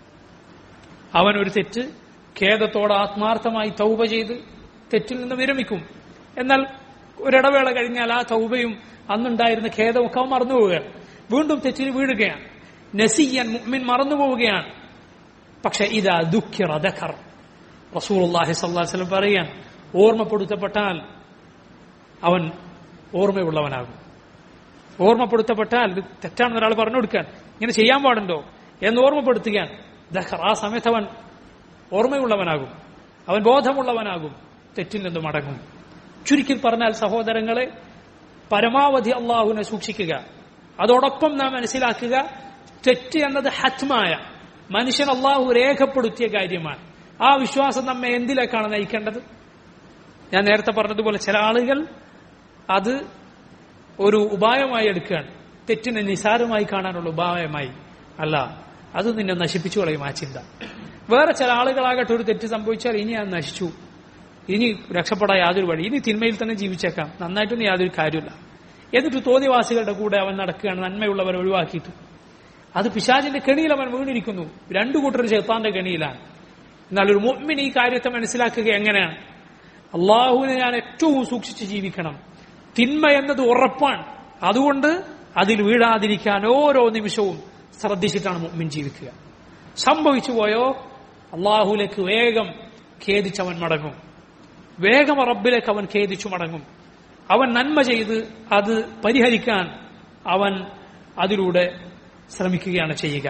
അവൻ ഒരു തെറ്റ് ഖേദത്തോടെ ആത്മാർത്ഥമായി തൗബ ചെയ്ത് തെറ്റിൽ നിന്ന് വിരമിക്കും എന്നാൽ ഒരിടവേള കഴിഞ്ഞാൽ ആ തൗബയും അന്നുണ്ടായിരുന്ന ഖേദമൊക്കെ അവൻ മറന്നുപോവുകയാണ് വീണ്ടും തെറ്റിന് വീഴുകയാണ് നസിയൻ മുഅ്മിൻ മറന്നുപോവുകയാണ് പക്ഷെ ഇതാ ദുഃഖിറ ദഖർ റസൂലുള്ളാഹി സ്വല്ലല്ലാഹു അലൈഹി വസല്ലം പറയാൻ ഓർമ്മപ്പെടുത്തപ്പെട്ടാൽ അവൻ ഓർമ്മയുള്ളവനാകും ഓർമ്മപ്പെടുത്തപ്പെട്ടാൽ ഇത് തെറ്റാണെന്ന് ഒരാൾ പറഞ്ഞു കൊടുക്കാൻ ഇങ്ങനെ ചെയ്യാൻ പാടുണ്ടോ എന്ന് ഓർമ്മപ്പെടുത്തുകയാണ് ദഖർ ആ സമയത്ത് അവൻ ഓർമ്മയുള്ളവനാകും അവൻ ബോധമുള്ളവനാകും തെറ്റിൽ നിന്ന് മടങ്ങും ചുരുക്കി പറഞ്ഞാൽ സഹോദരങ്ങളെ പരമാവധി അള്ളാഹുവിനെ സൂക്ഷിക്കുക അതോടൊപ്പം നാം മനസ്സിലാക്കുക തെറ്റ് എന്നത് ഹത്മായ മനുഷ്യൻ അള്ളാഹു രേഖപ്പെടുത്തിയ കാര്യമാണ് ആ വിശ്വാസം നമ്മെ എന്തിലേക്കാണ് നയിക്കേണ്ടത് ഞാൻ നേരത്തെ പറഞ്ഞതുപോലെ ചില ആളുകൾ അത് ഒരു ഉപായമായി എടുക്കുകയാണ് തെറ്റിനെ നിസാരമായി കാണാനുള്ള ഉപായമായി അല്ല അത് നിന്നെ നശിപ്പിച്ചു കളയും ആ ചിന്ത വേറെ ചില ആളുകളാകട്ടെ ഒരു തെറ്റ് സംഭവിച്ചാൽ ഇനി അത് നശിച്ചു ഇനി രക്ഷപ്പെടാൻ യാതൊരു വഴി ഇനി തിന്മയിൽ തന്നെ ജീവിച്ചേക്കാം നന്നായിട്ടൊന്നും യാതൊരു കാര്യമില്ല എന്നിട്ട് തോന്നിവാസികളുടെ കൂടെ അവൻ നടക്കുകയാണ് നന്മയുള്ളവരെ ഒഴിവാക്കിയിട്ട് അത് പിശാചിന്റെ കെണിയിൽ അവൻ വീണിരിക്കുന്നു രണ്ടു കൂട്ടർ ചെറുത്താന്റെ കെണിയിലാണ് എന്നാൽ ഒരു മുഅ്മിൻ ഈ കാര്യത്തെ മനസ്സിലാക്കുക എങ്ങനെയാണ് അള്ളാഹുവിനെ ഞാൻ ഏറ്റവും സൂക്ഷിച്ച് ജീവിക്കണം തിന്മ എന്നത് ഉറപ്പാണ് അതുകൊണ്ട് അതിൽ വീഴാതിരിക്കാൻ ഓരോ നിമിഷവും ശ്രദ്ധിച്ചിട്ടാണ് മുഅ്മിൻ ജീവിക്കുക സംഭവിച്ചു പോയോ അള്ളാഹുലേക്ക് വേഗം ഖേദിച്ചവൻ മടങ്ങും വേഗം റബ്ബിലേക്ക് അവൻ ഖേദിച്ചു മടങ്ങും അവൻ നന്മ ചെയ്ത് അത് പരിഹരിക്കാൻ അവൻ അതിലൂടെ ശ്രമിക്കുകയാണ് ചെയ്യുക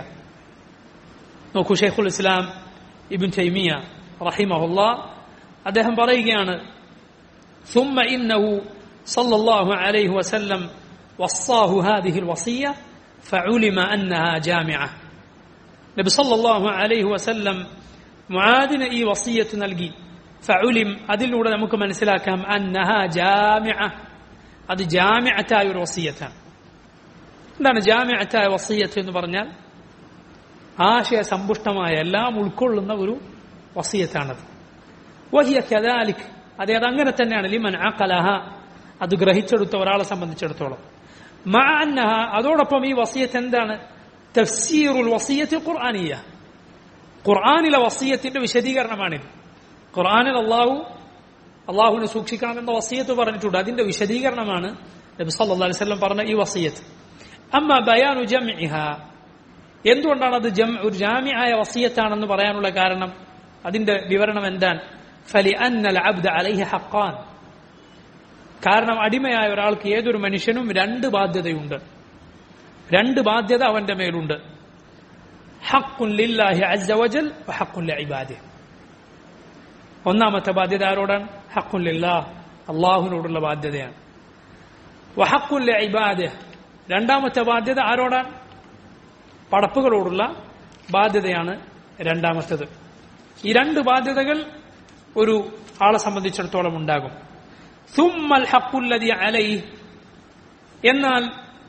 നോക്കൂ ഷെയ്ഖുൽ ഇസ്ലാം ഇബിൻ തൈമിയ റഹിമഹുല്ല അദ്ദേഹം പറയുകയാണ് ثم إنه صلى الله عليه وسلم وصاه هذه الوصية فعلم أنها جامعة നബി സല്ലല്ലാഹു അലൈഹി വസല്ലം മുആദിന് ഈ വസിയത്ത് നൽകി ഫഉലിം അതിലൂടെ നമുക്ക് മനസ്സിലാക്കാം അന്നഹ ജാമിഅ അത് ജാമിഅത്തായ ഒരു വസിയത്താണ് എന്താണ് ജാമിഅത്തായ വസിയത്ത് എന്ന് പറഞ്ഞാൽ ആശയ സമ്പുഷ്ടമായ എല്ലാം ഉൾക്കൊള്ളുന്ന ഒരു വസിയത്താണത് വഹിയ കദാലിക് അതെ അത് അങ്ങനെ തന്നെയാണ് ലിമൻ അഖലഹ അത് ഗ്രഹിച്ചെടുത്ത ഒരാളെ സംബന്ധിച്ചിടത്തോളം മഅ അന്നഹ അതോടൊപ്പം ഈ വസിയത്ത് എന്താണ് തഫ്സീറുൽ വസിയത്ത് ഖുർആനിയ ഖുർആനിലെ വസിയത്തിന്റെ വിശദീകരണമാണിത് ഖുർആനിൽ അള്ളാഹു അള്ളാഹുവിനെ സൂക്ഷിക്കണമെന്ന വസിയത്ത് പറഞ്ഞിട്ടുണ്ട് അതിന്റെ വിശദീകരണമാണ് നബി സല്ലല്ലാഹു അലൈഹി വസല്ലം പറഞ്ഞ ഈ വസിയത്ത് അമ്മ ബയാനു ജംഇഹ എന്തുകൊണ്ടാണ് അത് ജം ഒരു ജാമിയായ വസിയത്താണെന്ന് പറയാനുള്ള കാരണം അതിന്റെ വിവരണം എന്താണ് ഫലി അന്നൽ അബ്ദ അലൈഹി ഹഖാൻ കാരണം അടിമയായ ഒരാൾക്ക് ഏതൊരു മനുഷ്യനും രണ്ട് ബാധ്യതയുണ്ട് രണ്ട് ബാധ്യത അവന്റെ മേലുണ്ട് ഹക്കുൻ ലില്ലാഹി അസ്സവജൽ ഹക്കുൻ ഇബാദി ഒന്നാമത്തെ ബാധ്യത ആരോടാണ് ഹക്കുൻ ലില്ലാ അള്ളാഹുവിനോടുള്ള ബാധ്യതയാണ് വഹക്കുൻ ഇബാദ് രണ്ടാമത്തെ ബാധ്യത ആരോടാണ് പടപ്പുകളോടുള്ള ബാധ്യതയാണ് രണ്ടാമത്തേത് ഈ രണ്ട് ബാധ്യതകൾ ഒരു ആളെ സംബന്ധിച്ചിടത്തോളം ഉണ്ടാകും സുമ്മൽ ഹക്കുല്ലതി അലൈ എന്നാൽ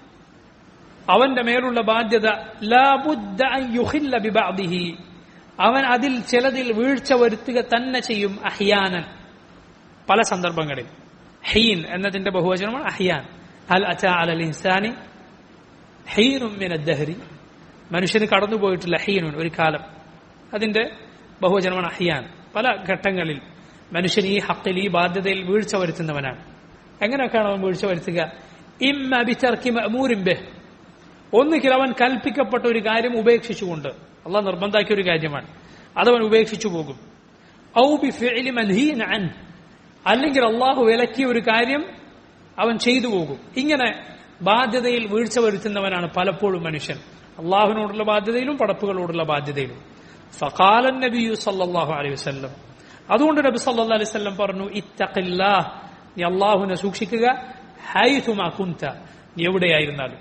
അവന്റെ മേലുള്ള ബാധ്യത ലാബുദ്ദ അൻ യുഹില്ല ബിബഅദിഹി അവൻ അതിൽ ചിലതിൽ വീഴ്ച വരുത്തുക തന്നെ ചെയ്യും അഹിയാനൻ പല സന്ദർഭങ്ങളിൽ ഹീൻ എന്നതിന്റെ ബഹുവചനമാണ് അഹിയാൻ അൽ അച്ച അലൽ ഇൻസാനി ഹീനും മിന ദഹരി മനുഷ്യന് കടന്നുപോയിട്ടില്ല ഹീനുൻ ഒരു കാലം അതിന്റെ ബഹുവചനമാണ് അഹിയാൻ പല ഘട്ടങ്ങളിൽ മനുഷ്യൻ ഈ ഹക്കിൽ ഈ ബാധ്യതയിൽ വീഴ്ച വരുത്തുന്നവനാണ് എങ്ങനെയൊക്കെയാണ് അവൻ വീഴ്ച വരുത്തുക ഇമ്മ ബിച്ചർക്കി മൂരിമ്പെ ഒന്നുകിൽ അവൻ കൽപ്പിക്കപ്പെട്ട ഒരു കാര്യം ഉപേക്ഷിച്ചുകൊണ്ട് അള്ളാഹ് നിർബന്ധാക്കിയ ഒരു കാര്യമാണ് അതവൻ ഉപേക്ഷിച്ചു പോകും ഔ ബി ഫിഅലി മൻഹീൻ അൻ അല്ലെങ്കിൽ അള്ളാഹു വിലക്കിയ ഒരു കാര്യം അവൻ ചെയ്തു പോകും ഇങ്ങനെ ബാധ്യതയിൽ വീഴ്ച വരുത്തുന്നവനാണ് പലപ്പോഴും മനുഷ്യൻ അള്ളാഹുവിനോടുള്ള ബാധ്യതയിലും പടപ്പുകളോടുള്ള ബാധ്യതയിലും ഫഖാലൻ നബിയു സല്ലല്ലാഹു അലൈഹി വസല്ലം അതുകൊണ്ട് നബി സല്ലല്ലാഹു അലൈഹി വസല്ലം പറഞ്ഞു ഇത്തഖില്ലാഹ് നീ അള്ളാഹുവിനെ സൂക്ഷിക്കുക ഹൈതുമാ കുന്ത നീ എവിടെയായിരുന്നാലും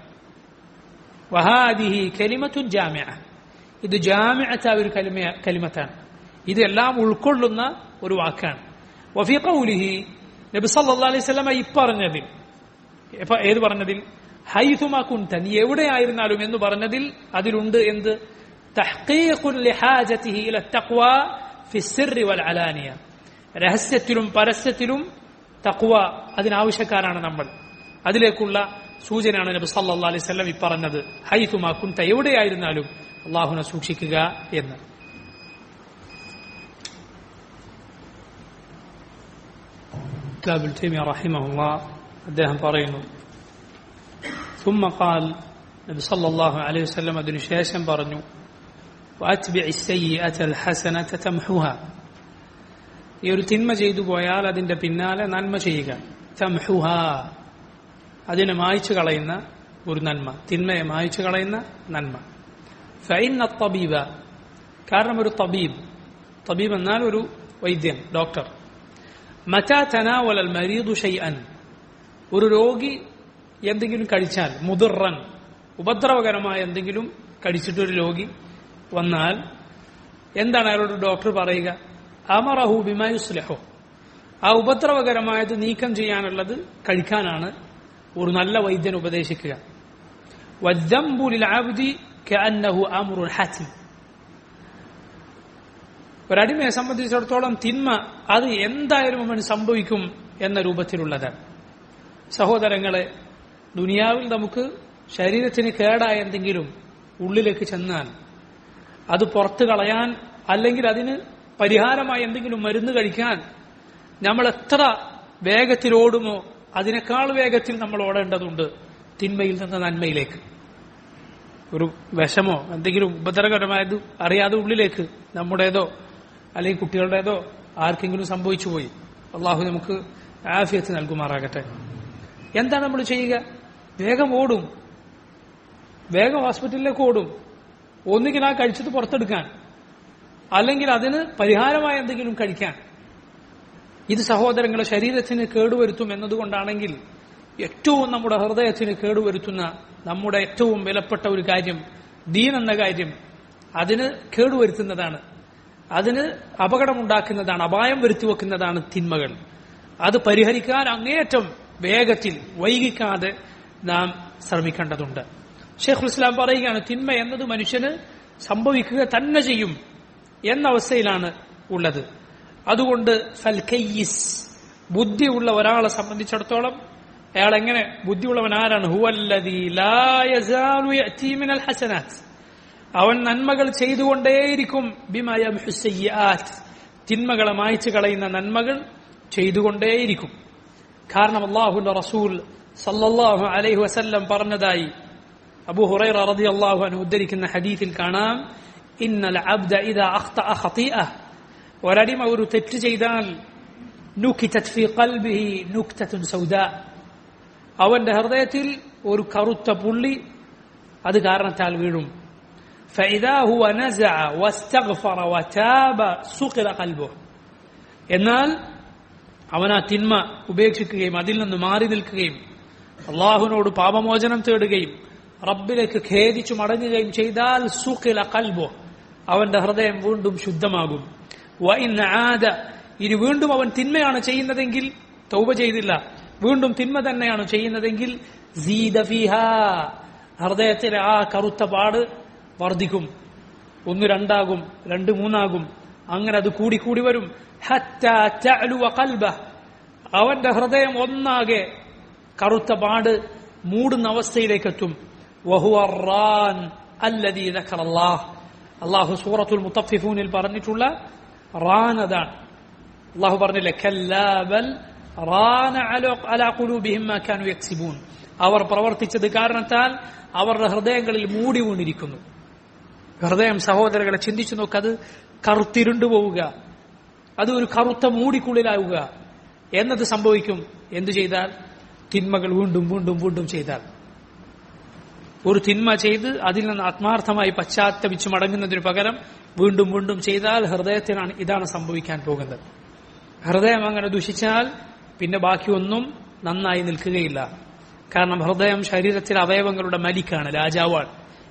വഹാദിഹി കലിമത്തുൻ ജാമ്യ ഇത് ജാമ്യത്തായ ഒരു കലിമ കലിമത്താണ് ഇതെല്ലാം ഉൾക്കൊള്ളുന്ന ഒരു വാക്കാണ് വഫി ഖൗലിഹി നബി സല്ലല്ലാഹു അലൈഹി വസല്ലം ഈ പറഞ്ഞതിൽ ഇപ്പൊ ഏത് പറഞ്ഞതിൽ ഹൈതുമാ കുന്ത നീ എവിടെയായിരുന്നാലും എന്ന് പറഞ്ഞതിൽ അതിലുണ്ട് എന്ത് തഹ്ഖീഖുൻ ലിഹാജതിഹി ഇല തഖ്വ ഫി സിർരി വൽ അലാനിയ രഹസ്യത്തിലും പരസ്യത്തിലും തഖ്വ അതിനാവശ്യക്കാരാണ് നമ്മൾ അതിലേക്കുള്ള സൂചനയാണ് നബി സല്ലല്ലാഹു അലൈഹി വസല്ലം ഈ പറഞ്ഞത് ഹൈതുമാ കുന്ത എവിടെയായിരുന്നാലും അള്ളാഹുനെ സൂക്ഷിക്കുക എന്ന് ഇബ്നുൽ തൈമിയ റഹിമഹുല്ലാഹ് അദ്ദേഹം പറയുന്നു ثم قال നബി സല്ലല്ലാഹു അലൈഹി വസല്ലം അതിനുശേഷം പറഞ്ഞു واتبع السيئة الحسنة تمحوها ഈ ഒരു തിന്മ ചെയ്തു പോയാൽ അതിന്റെ പിന്നാലെ നന്മ ചെയ്യുക തംഹുഹ അതിനെ മായ്ച്ചു കളയുന്ന ഒരു നന്മ തിന്മയെ മായ്ച്ചു കളയുന്ന നന്മ ഫൈൻ തബീബ കാരണം ഒരു തബീബ് തബീബ് എന്നാൽ ഒരു വൈദ്യൻ ഡോക്ടർ മറ്റാ തനാവലൽ മരീദു ഷൈഅൻ ഒരു രോഗി എന്തെങ്കിലും കഴിച്ചാൽ മുതിർറൻ ഉപദ്രവകരമായ എന്തെങ്കിലും കഴിച്ചിട്ടൊരു രോഗി വന്നാൽ എന്താണ് അയാളോട് ഡോക്ടർ പറയുക അമറഹു ബിമായുസ്ലഹോ ആ ഉപദ്രവകരമായത് നീക്കം ചെയ്യാനുള്ളത് കഴിക്കാനാണ് ഒരു നല്ല വൈദ്യൻ ഉപദേശിക്കുക വദ്ദംബുലിൽ ആബ്ദി കഅന്നഹു അമ്രുൽ ഹത്തിം ഒരടിമയെ സംബന്ധിച്ചിടത്തോളം തിന്മ അത് എന്തായാലും അവന് സംഭവിക്കും എന്ന രൂപത്തിലുള്ളതാണ് സഹോദരങ്ങളെ ദുനിയാവിൽ നമുക്ക് ശരീരത്തിന് കേടായ എന്തെങ്കിലും ഉള്ളിലേക്ക് ചെന്നാൽ അത് പുറത്തു കളയാൻ അല്ലെങ്കിൽ അതിന് പരിഹാരമായി എന്തെങ്കിലും മരുന്ന് കഴിക്കാൻ നമ്മൾ എത്ര വേഗത്തിൽ ഓടുമോ അതിനേക്കാൾ വേഗത്തിൽ നമ്മൾ ഓടേണ്ടതുണ്ട് തിന്മയിൽ നിന്ന് നന്മയിലേക്ക് ഒരു വിഷമോ എന്തെങ്കിലും ഉപദ്രവകരമായത് അറിയാതെ ഉള്ളിലേക്ക് നമ്മുടേതോ അല്ലെങ്കിൽ കുട്ടികളുടേതോ ആർക്കെങ്കിലും സംഭവിച്ചു പോയി അള്ളാഹു നമുക്ക് ആഫിയത്ത് നൽകുമാറാകട്ടെ എന്താണ് നമ്മൾ ചെയ്യുക വേഗം ഓടും വേഗം ഹോസ്പിറ്റലിലേക്ക് ഓടും ഒന്നുകിൽ ആ കഴിച്ചത് പുറത്തെടുക്കാൻ അല്ലെങ്കിൽ അതിന് പരിഹാരമായ എന്തെങ്കിലും കഴിക്കാൻ ഇത് സഹോദരങ്ങളെ ശരീരത്തിന് കേടുവരുത്തും എന്നതുകൊണ്ടാണെങ്കിൽ ഏറ്റവും നമ്മുടെ ഹൃദയത്തിന് കേടുവരുത്തുന്ന നമ്മുടെ ഏറ്റവും വിലപ്പെട്ട ഒരു കാര്യം ദീൻ എന്ന കാര്യം അതിന് കേടുവരുത്തുന്നതാണ് അതിന് അപകടമുണ്ടാക്കുന്നതാണ് അപായം വരുത്തി വെക്കുന്നതാണ് തിന്മകൾ അത് പരിഹരിക്കാൻ അങ്ങേയറ്റം വേഗത്തിൽ വൈകിക്കാതെ നാം ശ്രമിക്കേണ്ടതുണ്ട് ഷെയ്ഖുൽ ഇസ്ലാം പറയുകയാണ് തിന്മ എന്നത് മനുഷ്യന് സംഭവിക്കുക തന്നെ ചെയ്യും എന്ന അവസ്ഥയിലാണ് ഉള്ളത് അതുകൊണ്ട് ഫൽക്കയ്യിസ് ബുദ്ധിയുള്ള ഒരാളെ സംബന്ധിച്ചിടത്തോളം അയാൾ എങ്ങനെ ബുദ്ധിയുള്ളവൻ ആരാണ് ഹുവല്ലദീ ലാ യസാലു യഅതി മിനൽ ഹസനാത്ത് അവൻ നന്മകൾ ചെയ്തുകൊണ്ടേയിരിക്കും ബിമാ യംഹു സയ്യിആത്ത് തിന്മകളെ മായ്ച്ചു കളയുന്ന നന്മകൾ ചെയ്തുകൊണ്ടേയിരിക്കും കാരണം അള്ളാഹുന്റെ റസൂൽ സല്ലല്ലാഹു അലൈഹി വസല്ലം പറഞ്ഞതായി അബൂ ഹുറൈറ റളിയല്ലാഹു അൻഹു ഉദ്ധരിക്കുന്ന ഹദീസിൽ കാണാം ഇന്നൽ അബ്ദ ഇദാ അഖ്തഅ ഖതീഅ ഒരടിമ ഒരു തെറ്റ് ചെയ്താൽ നുക്കിതത് ഫീ ഖൽബിഹി നുക്തത്തുൻ സൗദാ അവന്റെ ഹൃദയത്തിൽ ഒരു കറുത്ത പുള്ളി അത് കാരണത്താൽ വീഴും فإذا هو نزع واستغفر وتاب سقط قلبه എന്നാൽ അവൻ ആ തിന്മ ഉപേക്ഷിക്കുകയും അതിൽ നിന്ന് മാറി നിൽക്കുകയും അള്ളാഹുവിനോട് പാപമോചനം തേടുകയും റബ്ബിലേക്ക് ഖേദിച്ചു മടങ്ങുകയും ചെയ്താൽ സുഖില കൽബോ അവന്റെ ഹൃദയം വീണ്ടും ശുദ്ധമാകും ആദ ഇനി വീണ്ടും അവൻ തിന്മയാണ് ചെയ്യുന്നതെങ്കിൽ തൗബ ചെയ്തില്ല വീണ്ടും തിന്മ തന്നെയാണ് ചെയ്യുന്നതെങ്കിൽ ഹൃദയത്തിലെ ആ കറുത്ത പാട് വർദ്ധിക്കും ഒന്ന് രണ്ടാകും രണ്ട് മൂന്നാകും അങ്ങനെ അത് കൂടി കൂടി വരും അവന്റെ ഹൃദയം ഒന്നാകെ കറുത്ത പാട് മൂടുന്ന അവസ്ഥയിലേക്ക് എത്തും അള്ളാഹു സൂറത്തുൽ മുത്തഫിഫൂനിൽ പറഞ്ഞിട്ടുള്ള റാൻ അതാണ് അള്ളാഹു പറഞ്ഞില്ലേ അവർ പ്രവർത്തിച്ചത് കാരണത്താൽ അവരുടെ ഹൃദയങ്ങളിൽ മൂടി വീണിരിക്കുന്നു ഹൃദയം സഹോദരങ്ങളെ ചിന്തിച്ചു നോക്ക് അത് കറുത്തിരുണ്ടു പോവുക അത് ഒരു കറുത്ത മൂടിക്കുള്ളിലാവുക എന്നത് സംഭവിക്കും എന്തു ചെയ്താൽ തിന്മകൾ വീണ്ടും വീണ്ടും വീണ്ടും ചെയ്താൽ ഒരു തിന്മ ചെയ്ത് അതിൽ നിന്ന് ആത്മാർത്ഥമായി പശ്ചാത്തപിച്ച് മടങ്ങുന്നതിന് പകരം വീണ്ടും വീണ്ടും ചെയ്താൽ ഹൃദയത്തിനാണ് ഇതാണ് സംഭവിക്കാൻ പോകുന്നത് ഹൃദയം അങ്ങനെ ദുഷിച്ചാൽ പിന്നെ ബാക്കിയൊന്നും നന്നായി നിൽക്കുകയില്ല കാരണം ഹൃദയം ശരീരത്തിലെ അവയവങ്ങളുടെ മലിക്കാണ് രാജാവാണ്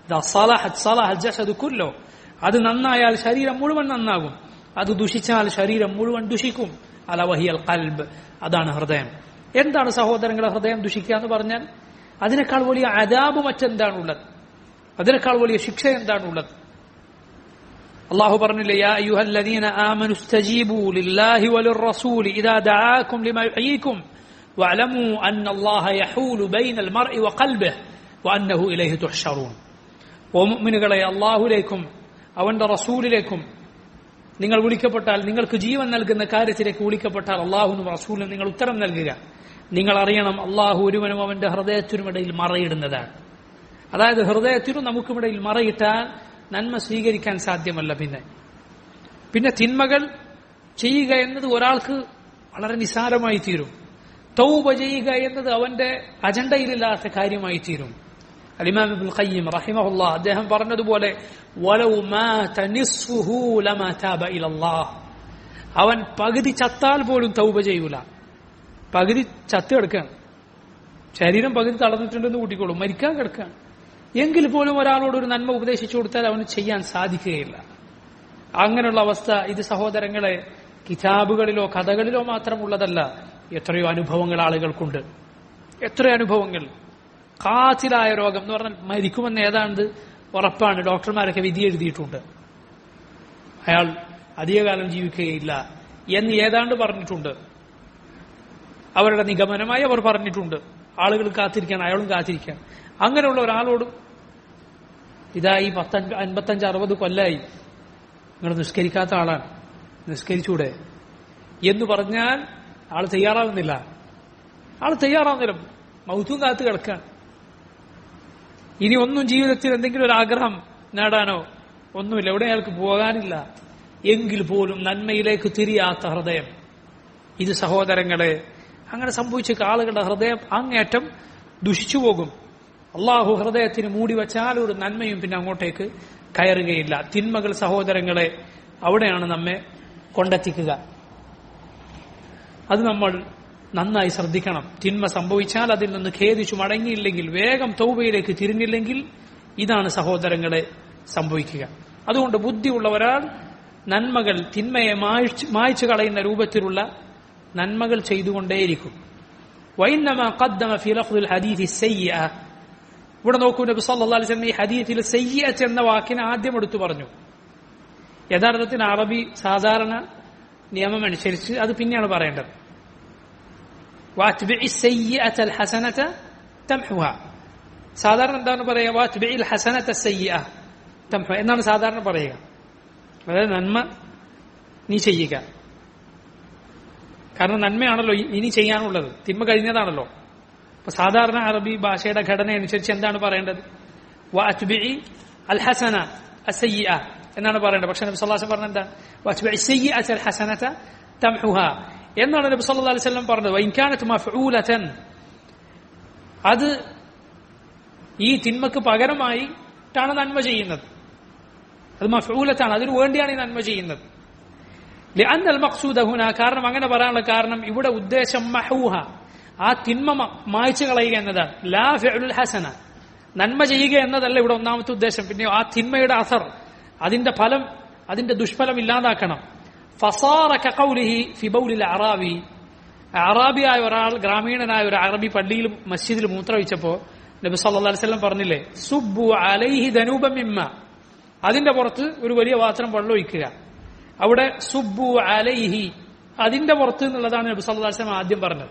കുല്ലോ അത് നന്നായാൽ ശരീരം മുഴുവൻ നന്നാകും അത് ദുഷിച്ചാൽ ശരീരം മുഴുവൻ ദുഷിക്കും അലവഹിയൽ കൽബ് അതാണ് ഹൃദയം എന്താണ് സഹോദരങ്ങളെ ഹൃദയം ദുഷിക്കുക എന്ന് പറഞ്ഞാൽ അതിനേക്കാൾ വലിയ അതാബ് മറ്റെന്താണുള്ളത് അതിനേക്കാൾ വലിയ ശിക്ഷ എന്താണുള്ളത് അള്ളാഹു പറഞ്ഞില്ലേ യാ അയ്യുഹല്ലദീന ആമനു ഇസ്തജീബു ലില്ലാഹി വലിർറസൂലി ഇദാ ദആാകും ലിമാ യുഹ്യീകും വഅലമു അന്ന അല്ലാഹ യഹൂലു ബൈനൽ മർഇ വഖൽബിഹി വഅന്നഹു ഇലൈഹി തുഹ്ശറൂൻ ഓ മുഅ്മിനുകളെ അല്ലാഹുവിലേക്കും അവന്റെ റസൂലിലേക്കും നിങ്ങൾ വിളിക്കപ്പെട്ടാൽ നിങ്ങൾക്ക് ജീവൻ നൽകുന്ന കാര്യത്തിലേക്ക് വിളിക്കപ്പെട്ടാൽ അള്ളാഹുനും റസൂലിനും നിങ്ങൾ ഉത്തരം നൽകുക നിങ്ങൾ അറിയണം അള്ളാഹു ഒരുവനും അവന്റെ ഹൃദയത്തിനുമിടയിൽ മറയിടുന്നതാണ് അതായത് ഹൃദയത്തിനും നമുക്കുമിടയിൽ മറയിട്ടാൽ നന്മ സ്വീകരിക്കാൻ സാധ്യമല്ല പിന്നെ പിന്നെ തിന്മകൾ ചെയ്യുക എന്നത് ഒരാൾക്ക് വളരെ നിസാരമായി തീരും തൗബ ചെയ്യുക എന്നത് അവന്റെ അജണ്ടയിലില്ലാത്ത കാര്യമായി തീരും അലിമാം ഇബ്നുൽ ഖയ്യിം റഹിമഹുല്ലാ അദ്ദേഹം പറഞ്ഞതുപോലെ വലൗ മാത നിസ്ഫുഹു ലമാ താബ ഇലല്ലാഹ് അവൻ പകുതി ചത്താൽ പോലും തൗബ ചെയ്യൂല പകുതി ചത്ത് കിടക്കുകയാണ് ശരീരം പകുതി തളർന്നിട്ടുണ്ടെന്ന് കൂട്ടിക്കോളും മരിക്കാൻ കിടക്കുകയാണ് എങ്കിൽ പോലും ഒരാളോട് ഒരു നന്മ ഉപദേശിച്ചു കൊടുത്താൽ അവന് ചെയ്യാൻ സാധിക്കുകയില്ല അങ്ങനെയുള്ള അവസ്ഥ ഇത് സഹോദരങ്ങളെ കിതാബുകളിലോ കഥകളിലോ മാത്രമുള്ളതല്ല എത്രയോ അനുഭവങ്ങൾ ആളുകൾക്കുണ്ട് എത്രയോ അനുഭവങ്ങൾ കാത്തിലായ രോഗം എന്ന് പറഞ്ഞാൽ മരിക്കുമെന്ന് ഏതാണ്ട് ഉറപ്പാണ് ഡോക്ടർമാരൊക്കെ വിധി എഴുതിയിട്ടുണ്ട് അയാൾ അധികകാലം ജീവിക്കുകയില്ല എന്ന് ഏതാണ്ട് പറഞ്ഞിട്ടുണ്ട് അവരുടെ നിഗമനമായി അവർ പറഞ്ഞിട്ടുണ്ട് ആളുകൾ കാത്തിരിക്കാൻ അയാളും കാത്തിരിക്കാൻ അങ്ങനെയുള്ള ഒരാളോട് ഇതാ ഈ പത്തഞ്ച് അൻപത്തഞ്ച് അറുപത് കൊല്ലായി നിങ്ങൾ നിസ്കരിക്കാത്ത ആളാണ് നിസ്കരിച്ചൂടെ എന്ന് പറഞ്ഞാൽ ആൾ തയ്യാറാവുന്നില്ല ആൾ തയ്യാറാവുന്നില്ല മൗത്തും കാത്ത് കിടക്കാൻ ഇനി ഒന്നും ജീവിതത്തിൽ എന്തെങ്കിലും ഒരു ആഗ്രഹം നേടാനോ ഒന്നുമില്ല എവിടെ അയാൾക്ക് പോകാനില്ല എങ്കിൽ പോലും നന്മയിലേക്ക് തിരിയാത്ത ഹൃദയം ഇത് സഹോദരങ്ങളെ അങ്ങനെ സംഭവിച്ച ആളുകളുടെ ഹൃദയം അങ്ങേറ്റം ദുഷിച്ചു പോകും അള്ളാഹു ഹൃദയത്തിന് മൂടി വച്ചാൽ ഒരു നന്മയും പിന്നെ അങ്ങോട്ടേക്ക് കയറുകയില്ല തിന്മകൾ സഹോദരങ്ങളെ അവിടെയാണ് നമ്മെ കൊണ്ടെത്തിക്കുക അത് നമ്മൾ നന്നായി ശ്രദ്ധിക്കണം തിന്മ സംഭവിച്ചാൽ അതിൽ നിന്ന് ഖേദിച്ചു മടങ്ങിയില്ലെങ്കിൽ വേഗം തൗബയിലേക്ക് തിരിഞ്ഞില്ലെങ്കിൽ ഇതാണ് സഹോദരങ്ങളെ സംഭവിക്കുക അതുകൊണ്ട് ബുദ്ധിയുള്ള ഒരാൾ നന്മകൾ തിന്മയെ മായ്ച്ച് മായ്ച്ചു കളയുന്ന രൂപത്തിലുള്ള നന്മകൾ ചെയ്തുകൊണ്ടേയിരിക്കും വൈന്നമ ഖദ്ദമ ഫി ലഫ്ദുൽ ഹദീഥി സയ്യിഅ ഇവിടെ നോക്കൂ നബി സല്ലല്ലാഹു അലൈഹി വസല്ലം ഈ ഹദീഥിൽ സയ്യിഅത്ത് എന്ന വാക്കിനെ ആദ്യം എടുത്തു പറഞ്ഞു യഥാർത്ഥത്തിൽ അറബി സാധാരണ നിയമം അനുസരിച്ച് അത് പിന്നെയാണ് പറയേണ്ടത് വാറ്റ്ബിഇ സയ്യിഅത അൽ ഹസനത തംഹുഹ സാധാരണ എന്താണ് പറയുക വാറ്റ്ബിഇ അൽ ഹസനത സയ്യിഅ തംഹു എന്നാണ് സാധാരണ പറയുക അതായത് നന്മ നീ ചെയ്യുക കാരണം നന്മയാണല്ലോ ഇനി ചെയ്യാനുള്ളത് തിന്മ കഴിഞ്ഞതാണല്ലോ അപ്പൊ സാധാരണ അറബി ഭാഷയുടെ ഘടന അനുസരിച്ച് എന്താണ് പറയേണ്ടത് വാറ്റ്ബിഇ അൽ ഹസന അസയ്യ എന്നാണ് പറയേണ്ടത് പക്ഷെ നബി സല്ലല്ലാഹു അലൈഹി പറഞ്ഞത് എന്താ വാറ്റ്ബിഇ സയ്യിഅത അൽ ഹസനത തംഹുഹ എന്നാണ് നബി സല്ലല്ലാഹു അലൈഹി വസല്ലം പറഞ്ഞത് വൈൻ കാനത് മഫ്ഊലതൻ അത് ഈ തിന്മക്ക് പകരമായിട്ടാണ് നന്മ ചെയ്യുന്നത് അത് മഫ്ഊലത്താണ് അതിനു വേണ്ടിയാണ് ഈ നന്മ ചെയ്യുന്നത് لأن المقصود هنا കാരണം അങ്ങനെ പറയാനുള്ള കാരണം ഇവിടെ ഉദ്ദേശം മഹൂഹ ആ തിന്മ മായ്ച്ചു കളയുക എന്നതാണ് ലാ ഫിഉൽ ഹസന നന്മ ചെയ്യുക എന്നതല്ല ഇവിടെ ഒന്നാമത്തെ ഉദ്ദേശം പിന്നെ ആ തിന്മയുടെ അസർ അതിന്റെ ഫലം അതിന്റെ ദുഷ്ഫലം ഇല്ലാതാക്കണം ഫസാറ കഖൗലിഹി ഫി ബൗലിൽ അറാബി അറാബിയായ ഒരാൾ ഗ്രാമീണനായ ഒരു അറബി പള്ളിയിൽ മസ്ജിദിൽ മൂത്രമൊഴിച്ചപ്പോ നബി സല്ലല്ലാഹു അലൈഹി വസല്ലം പറഞ്ഞില്ലേ സുബ്ബു അലൈഹി ദനൂബം മിമ്മ അതിന്റെ പുറത്ത് ഒരു വലിയ പാത്രം വെള്ളം ഒഴിക്കുക അവിടെ സുബ്ബു അലൈഹി അതിന്റെ പുറത്ത് എന്നുള്ളതാണ് നബി സല്ലല്ലാഹു അലൈഹി വസല്ലം ആദ്യം പറഞ്ഞത്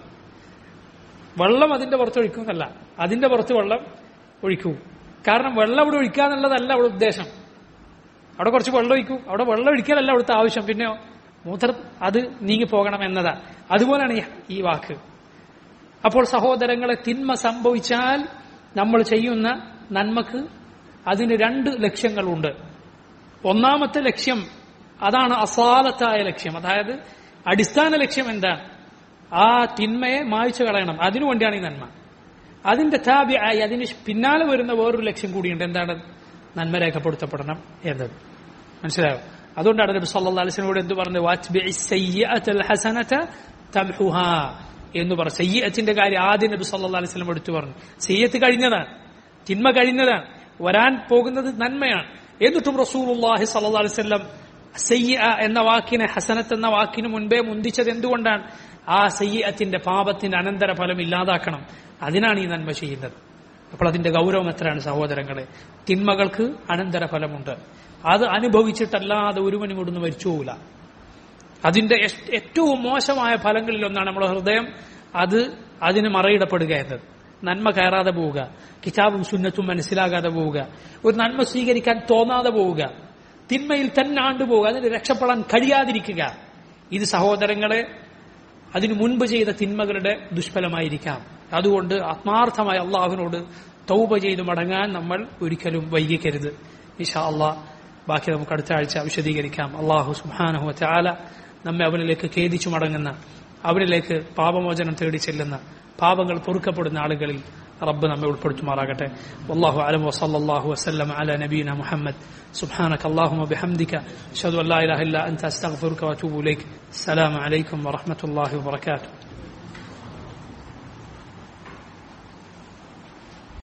വെള്ളം അതിന്റെ പുറത്ത് ഒഴിക്കുന്നല്ല അതിന്റെ പുറത്ത് വെള്ളം ഒഴിക്കൂ കാരണം വെള്ളം ഇവിടെ ഒഴിക്കുക എന്നുള്ളതല്ല അവിടെ ഉദ്ദേശം അവിടെ കുറച്ച് വെള്ളം ഒഴിക്കൂ അവിടെ വെള്ളം ഒഴിക്കലല്ല അവിടുത്തെ ആവശ്യം പിന്നെയോ മൂത്രം അത് നീങ്ങി പോകണം എന്നതാ അതുപോലെയാണ് ഈ- ഈ വാക്ക് അപ്പോൾ സഹോദരങ്ങളെ തിന്മ സംഭവിച്ചാൽ നമ്മൾ ചെയ്യുന്ന നന്മക്ക് അതിന് രണ്ട് ലക്ഷ്യങ്ങളുണ്ട് ഒന്നാമത്തെ ലക്ഷ്യം അതാണ് അസാലത്തായ ലക്ഷ്യം അതായത് അടിസ്ഥാന ലക്ഷ്യം എന്താണ് ആ തിന്മയെ മായ്ച്ചു കളയണം അതിനുവേണ്ടിയാണ് ഈ നന്മ അതിന്റെ താബിയായി അതിന് പിന്നാലെ വരുന്ന വേറൊരു ലക്ഷ്യം കൂടിയുണ്ട് എന്താണ് നന്മ രേഖപ്പെടുത്തപ്പെടണം എന്നത് മനസ്സിലായോ അതുകൊണ്ടാണ് നബി സല്ലല്ലാഹു അലൈഹി വസല്ലം എന്ത് പറഞ്ഞത് വാത്ബിഇ സയ്യിഅത്തൽ ഹസനത തംഹുഹാ എന്ന് പറഞ്ഞു സയ്യിഅത്തിന്റെ കാര്യം ആദ്യം നബി സല്ലല്ലാഹു അലൈഹി വസല്ലം എടുത്തു പറഞ്ഞു സയ്യിഅത്ത് കഴിഞ്ഞതാണ് തിന്മ കഴിഞ്ഞതാണ് വരാൻ പോകുന്നത് നന്മയാണ് എന്നിട്ടും റസൂലുള്ളാഹി സല്ലല്ലാഹു അലൈഹി വസല്ലം സയ്യ എന്ന വാക്കിനെ ഹസനത്ത് എന്ന വാക്കിന് മുൻപേ മുന്തിച്ചത് എന്തുകൊണ്ടാണ് ആ സയ്യത്തിന്റെ പാപത്തിന്റെ അനന്തര ഫലം ഇല്ലാതാക്കണം അതിനാണ് ഈ നന്മ ചെയ്യുന്നത് അപ്പോൾ അതിന്റെ ഗൗരവം എത്രയാണ് സഹോദരങ്ങളെ തിന്മകൾക്ക് അനന്തര ഫലമുണ്ട് അത് അനുഭവിച്ചിട്ടല്ലാതെ ഒരുവനും ഇവിടുന്ന് മരിച്ചു പോകില്ല അതിന്റെ എസ്- ഏറ്റവും മോശമായ ഫലങ്ങളിൽ ഒന്നാണ് നമ്മുടെ ഹൃദയം അത് അതിന് മറയിടപ്പെടുക എന്നത് നന്മ കയറാതെ പോവുക കിതാബും സുന്നത്തും മനസ്സിലാകാതെ പോവുക ഒരു നന്മ സ്വീകരിക്കാൻ തോന്നാതെ പോവുക തിന്മയിൽ തന്നെ ആണ്ടുപോവുക അതിന് രക്ഷപ്പെടാൻ കഴിയാതിരിക്കുക ഇത് സഹോദരങ്ങളെ അതിനു മുൻപ് ചെയ്ത തിന്മകളുടെ ദുഷ്ഫലമായിരിക്കാം അതുകൊണ്ട് ആത്മാർത്ഥമായ അള്ളാഹുവിനോട് തൗബ ചെയ്ത് മടങ്ങാൻ നമ്മൾ ഒരിക്കലും വൈകിക്കരുത് ഇഷാ അള്ളാഹ് ബാക്കി നമുക്ക് അടുത്ത ആഴ്ച വിശദീകരിക്കാം അള്ളാഹു സുബാനഹു ചാല നമ്മെ അവനിലേക്ക് ഖേദിച്ചു മടങ്ങുന്ന അവനിലേക്ക് പാപമോചനം തേടി ചെല്ലുന്ന പാപങ്ങൾ പൊറുക്കപ്പെടുന്ന ആളുകളിൽ റബ്ബ് നമ്മെ ഉൾപ്പെടുത്തുമാറാകട്ടെ والله اعلم وصلى الله وسلم على نبينا محمد سبحانك اللهم وبحمدك اشهد ان لا اله الا انت استغفرك واتوب اليك السلام عليكم ورحمه الله وبركاته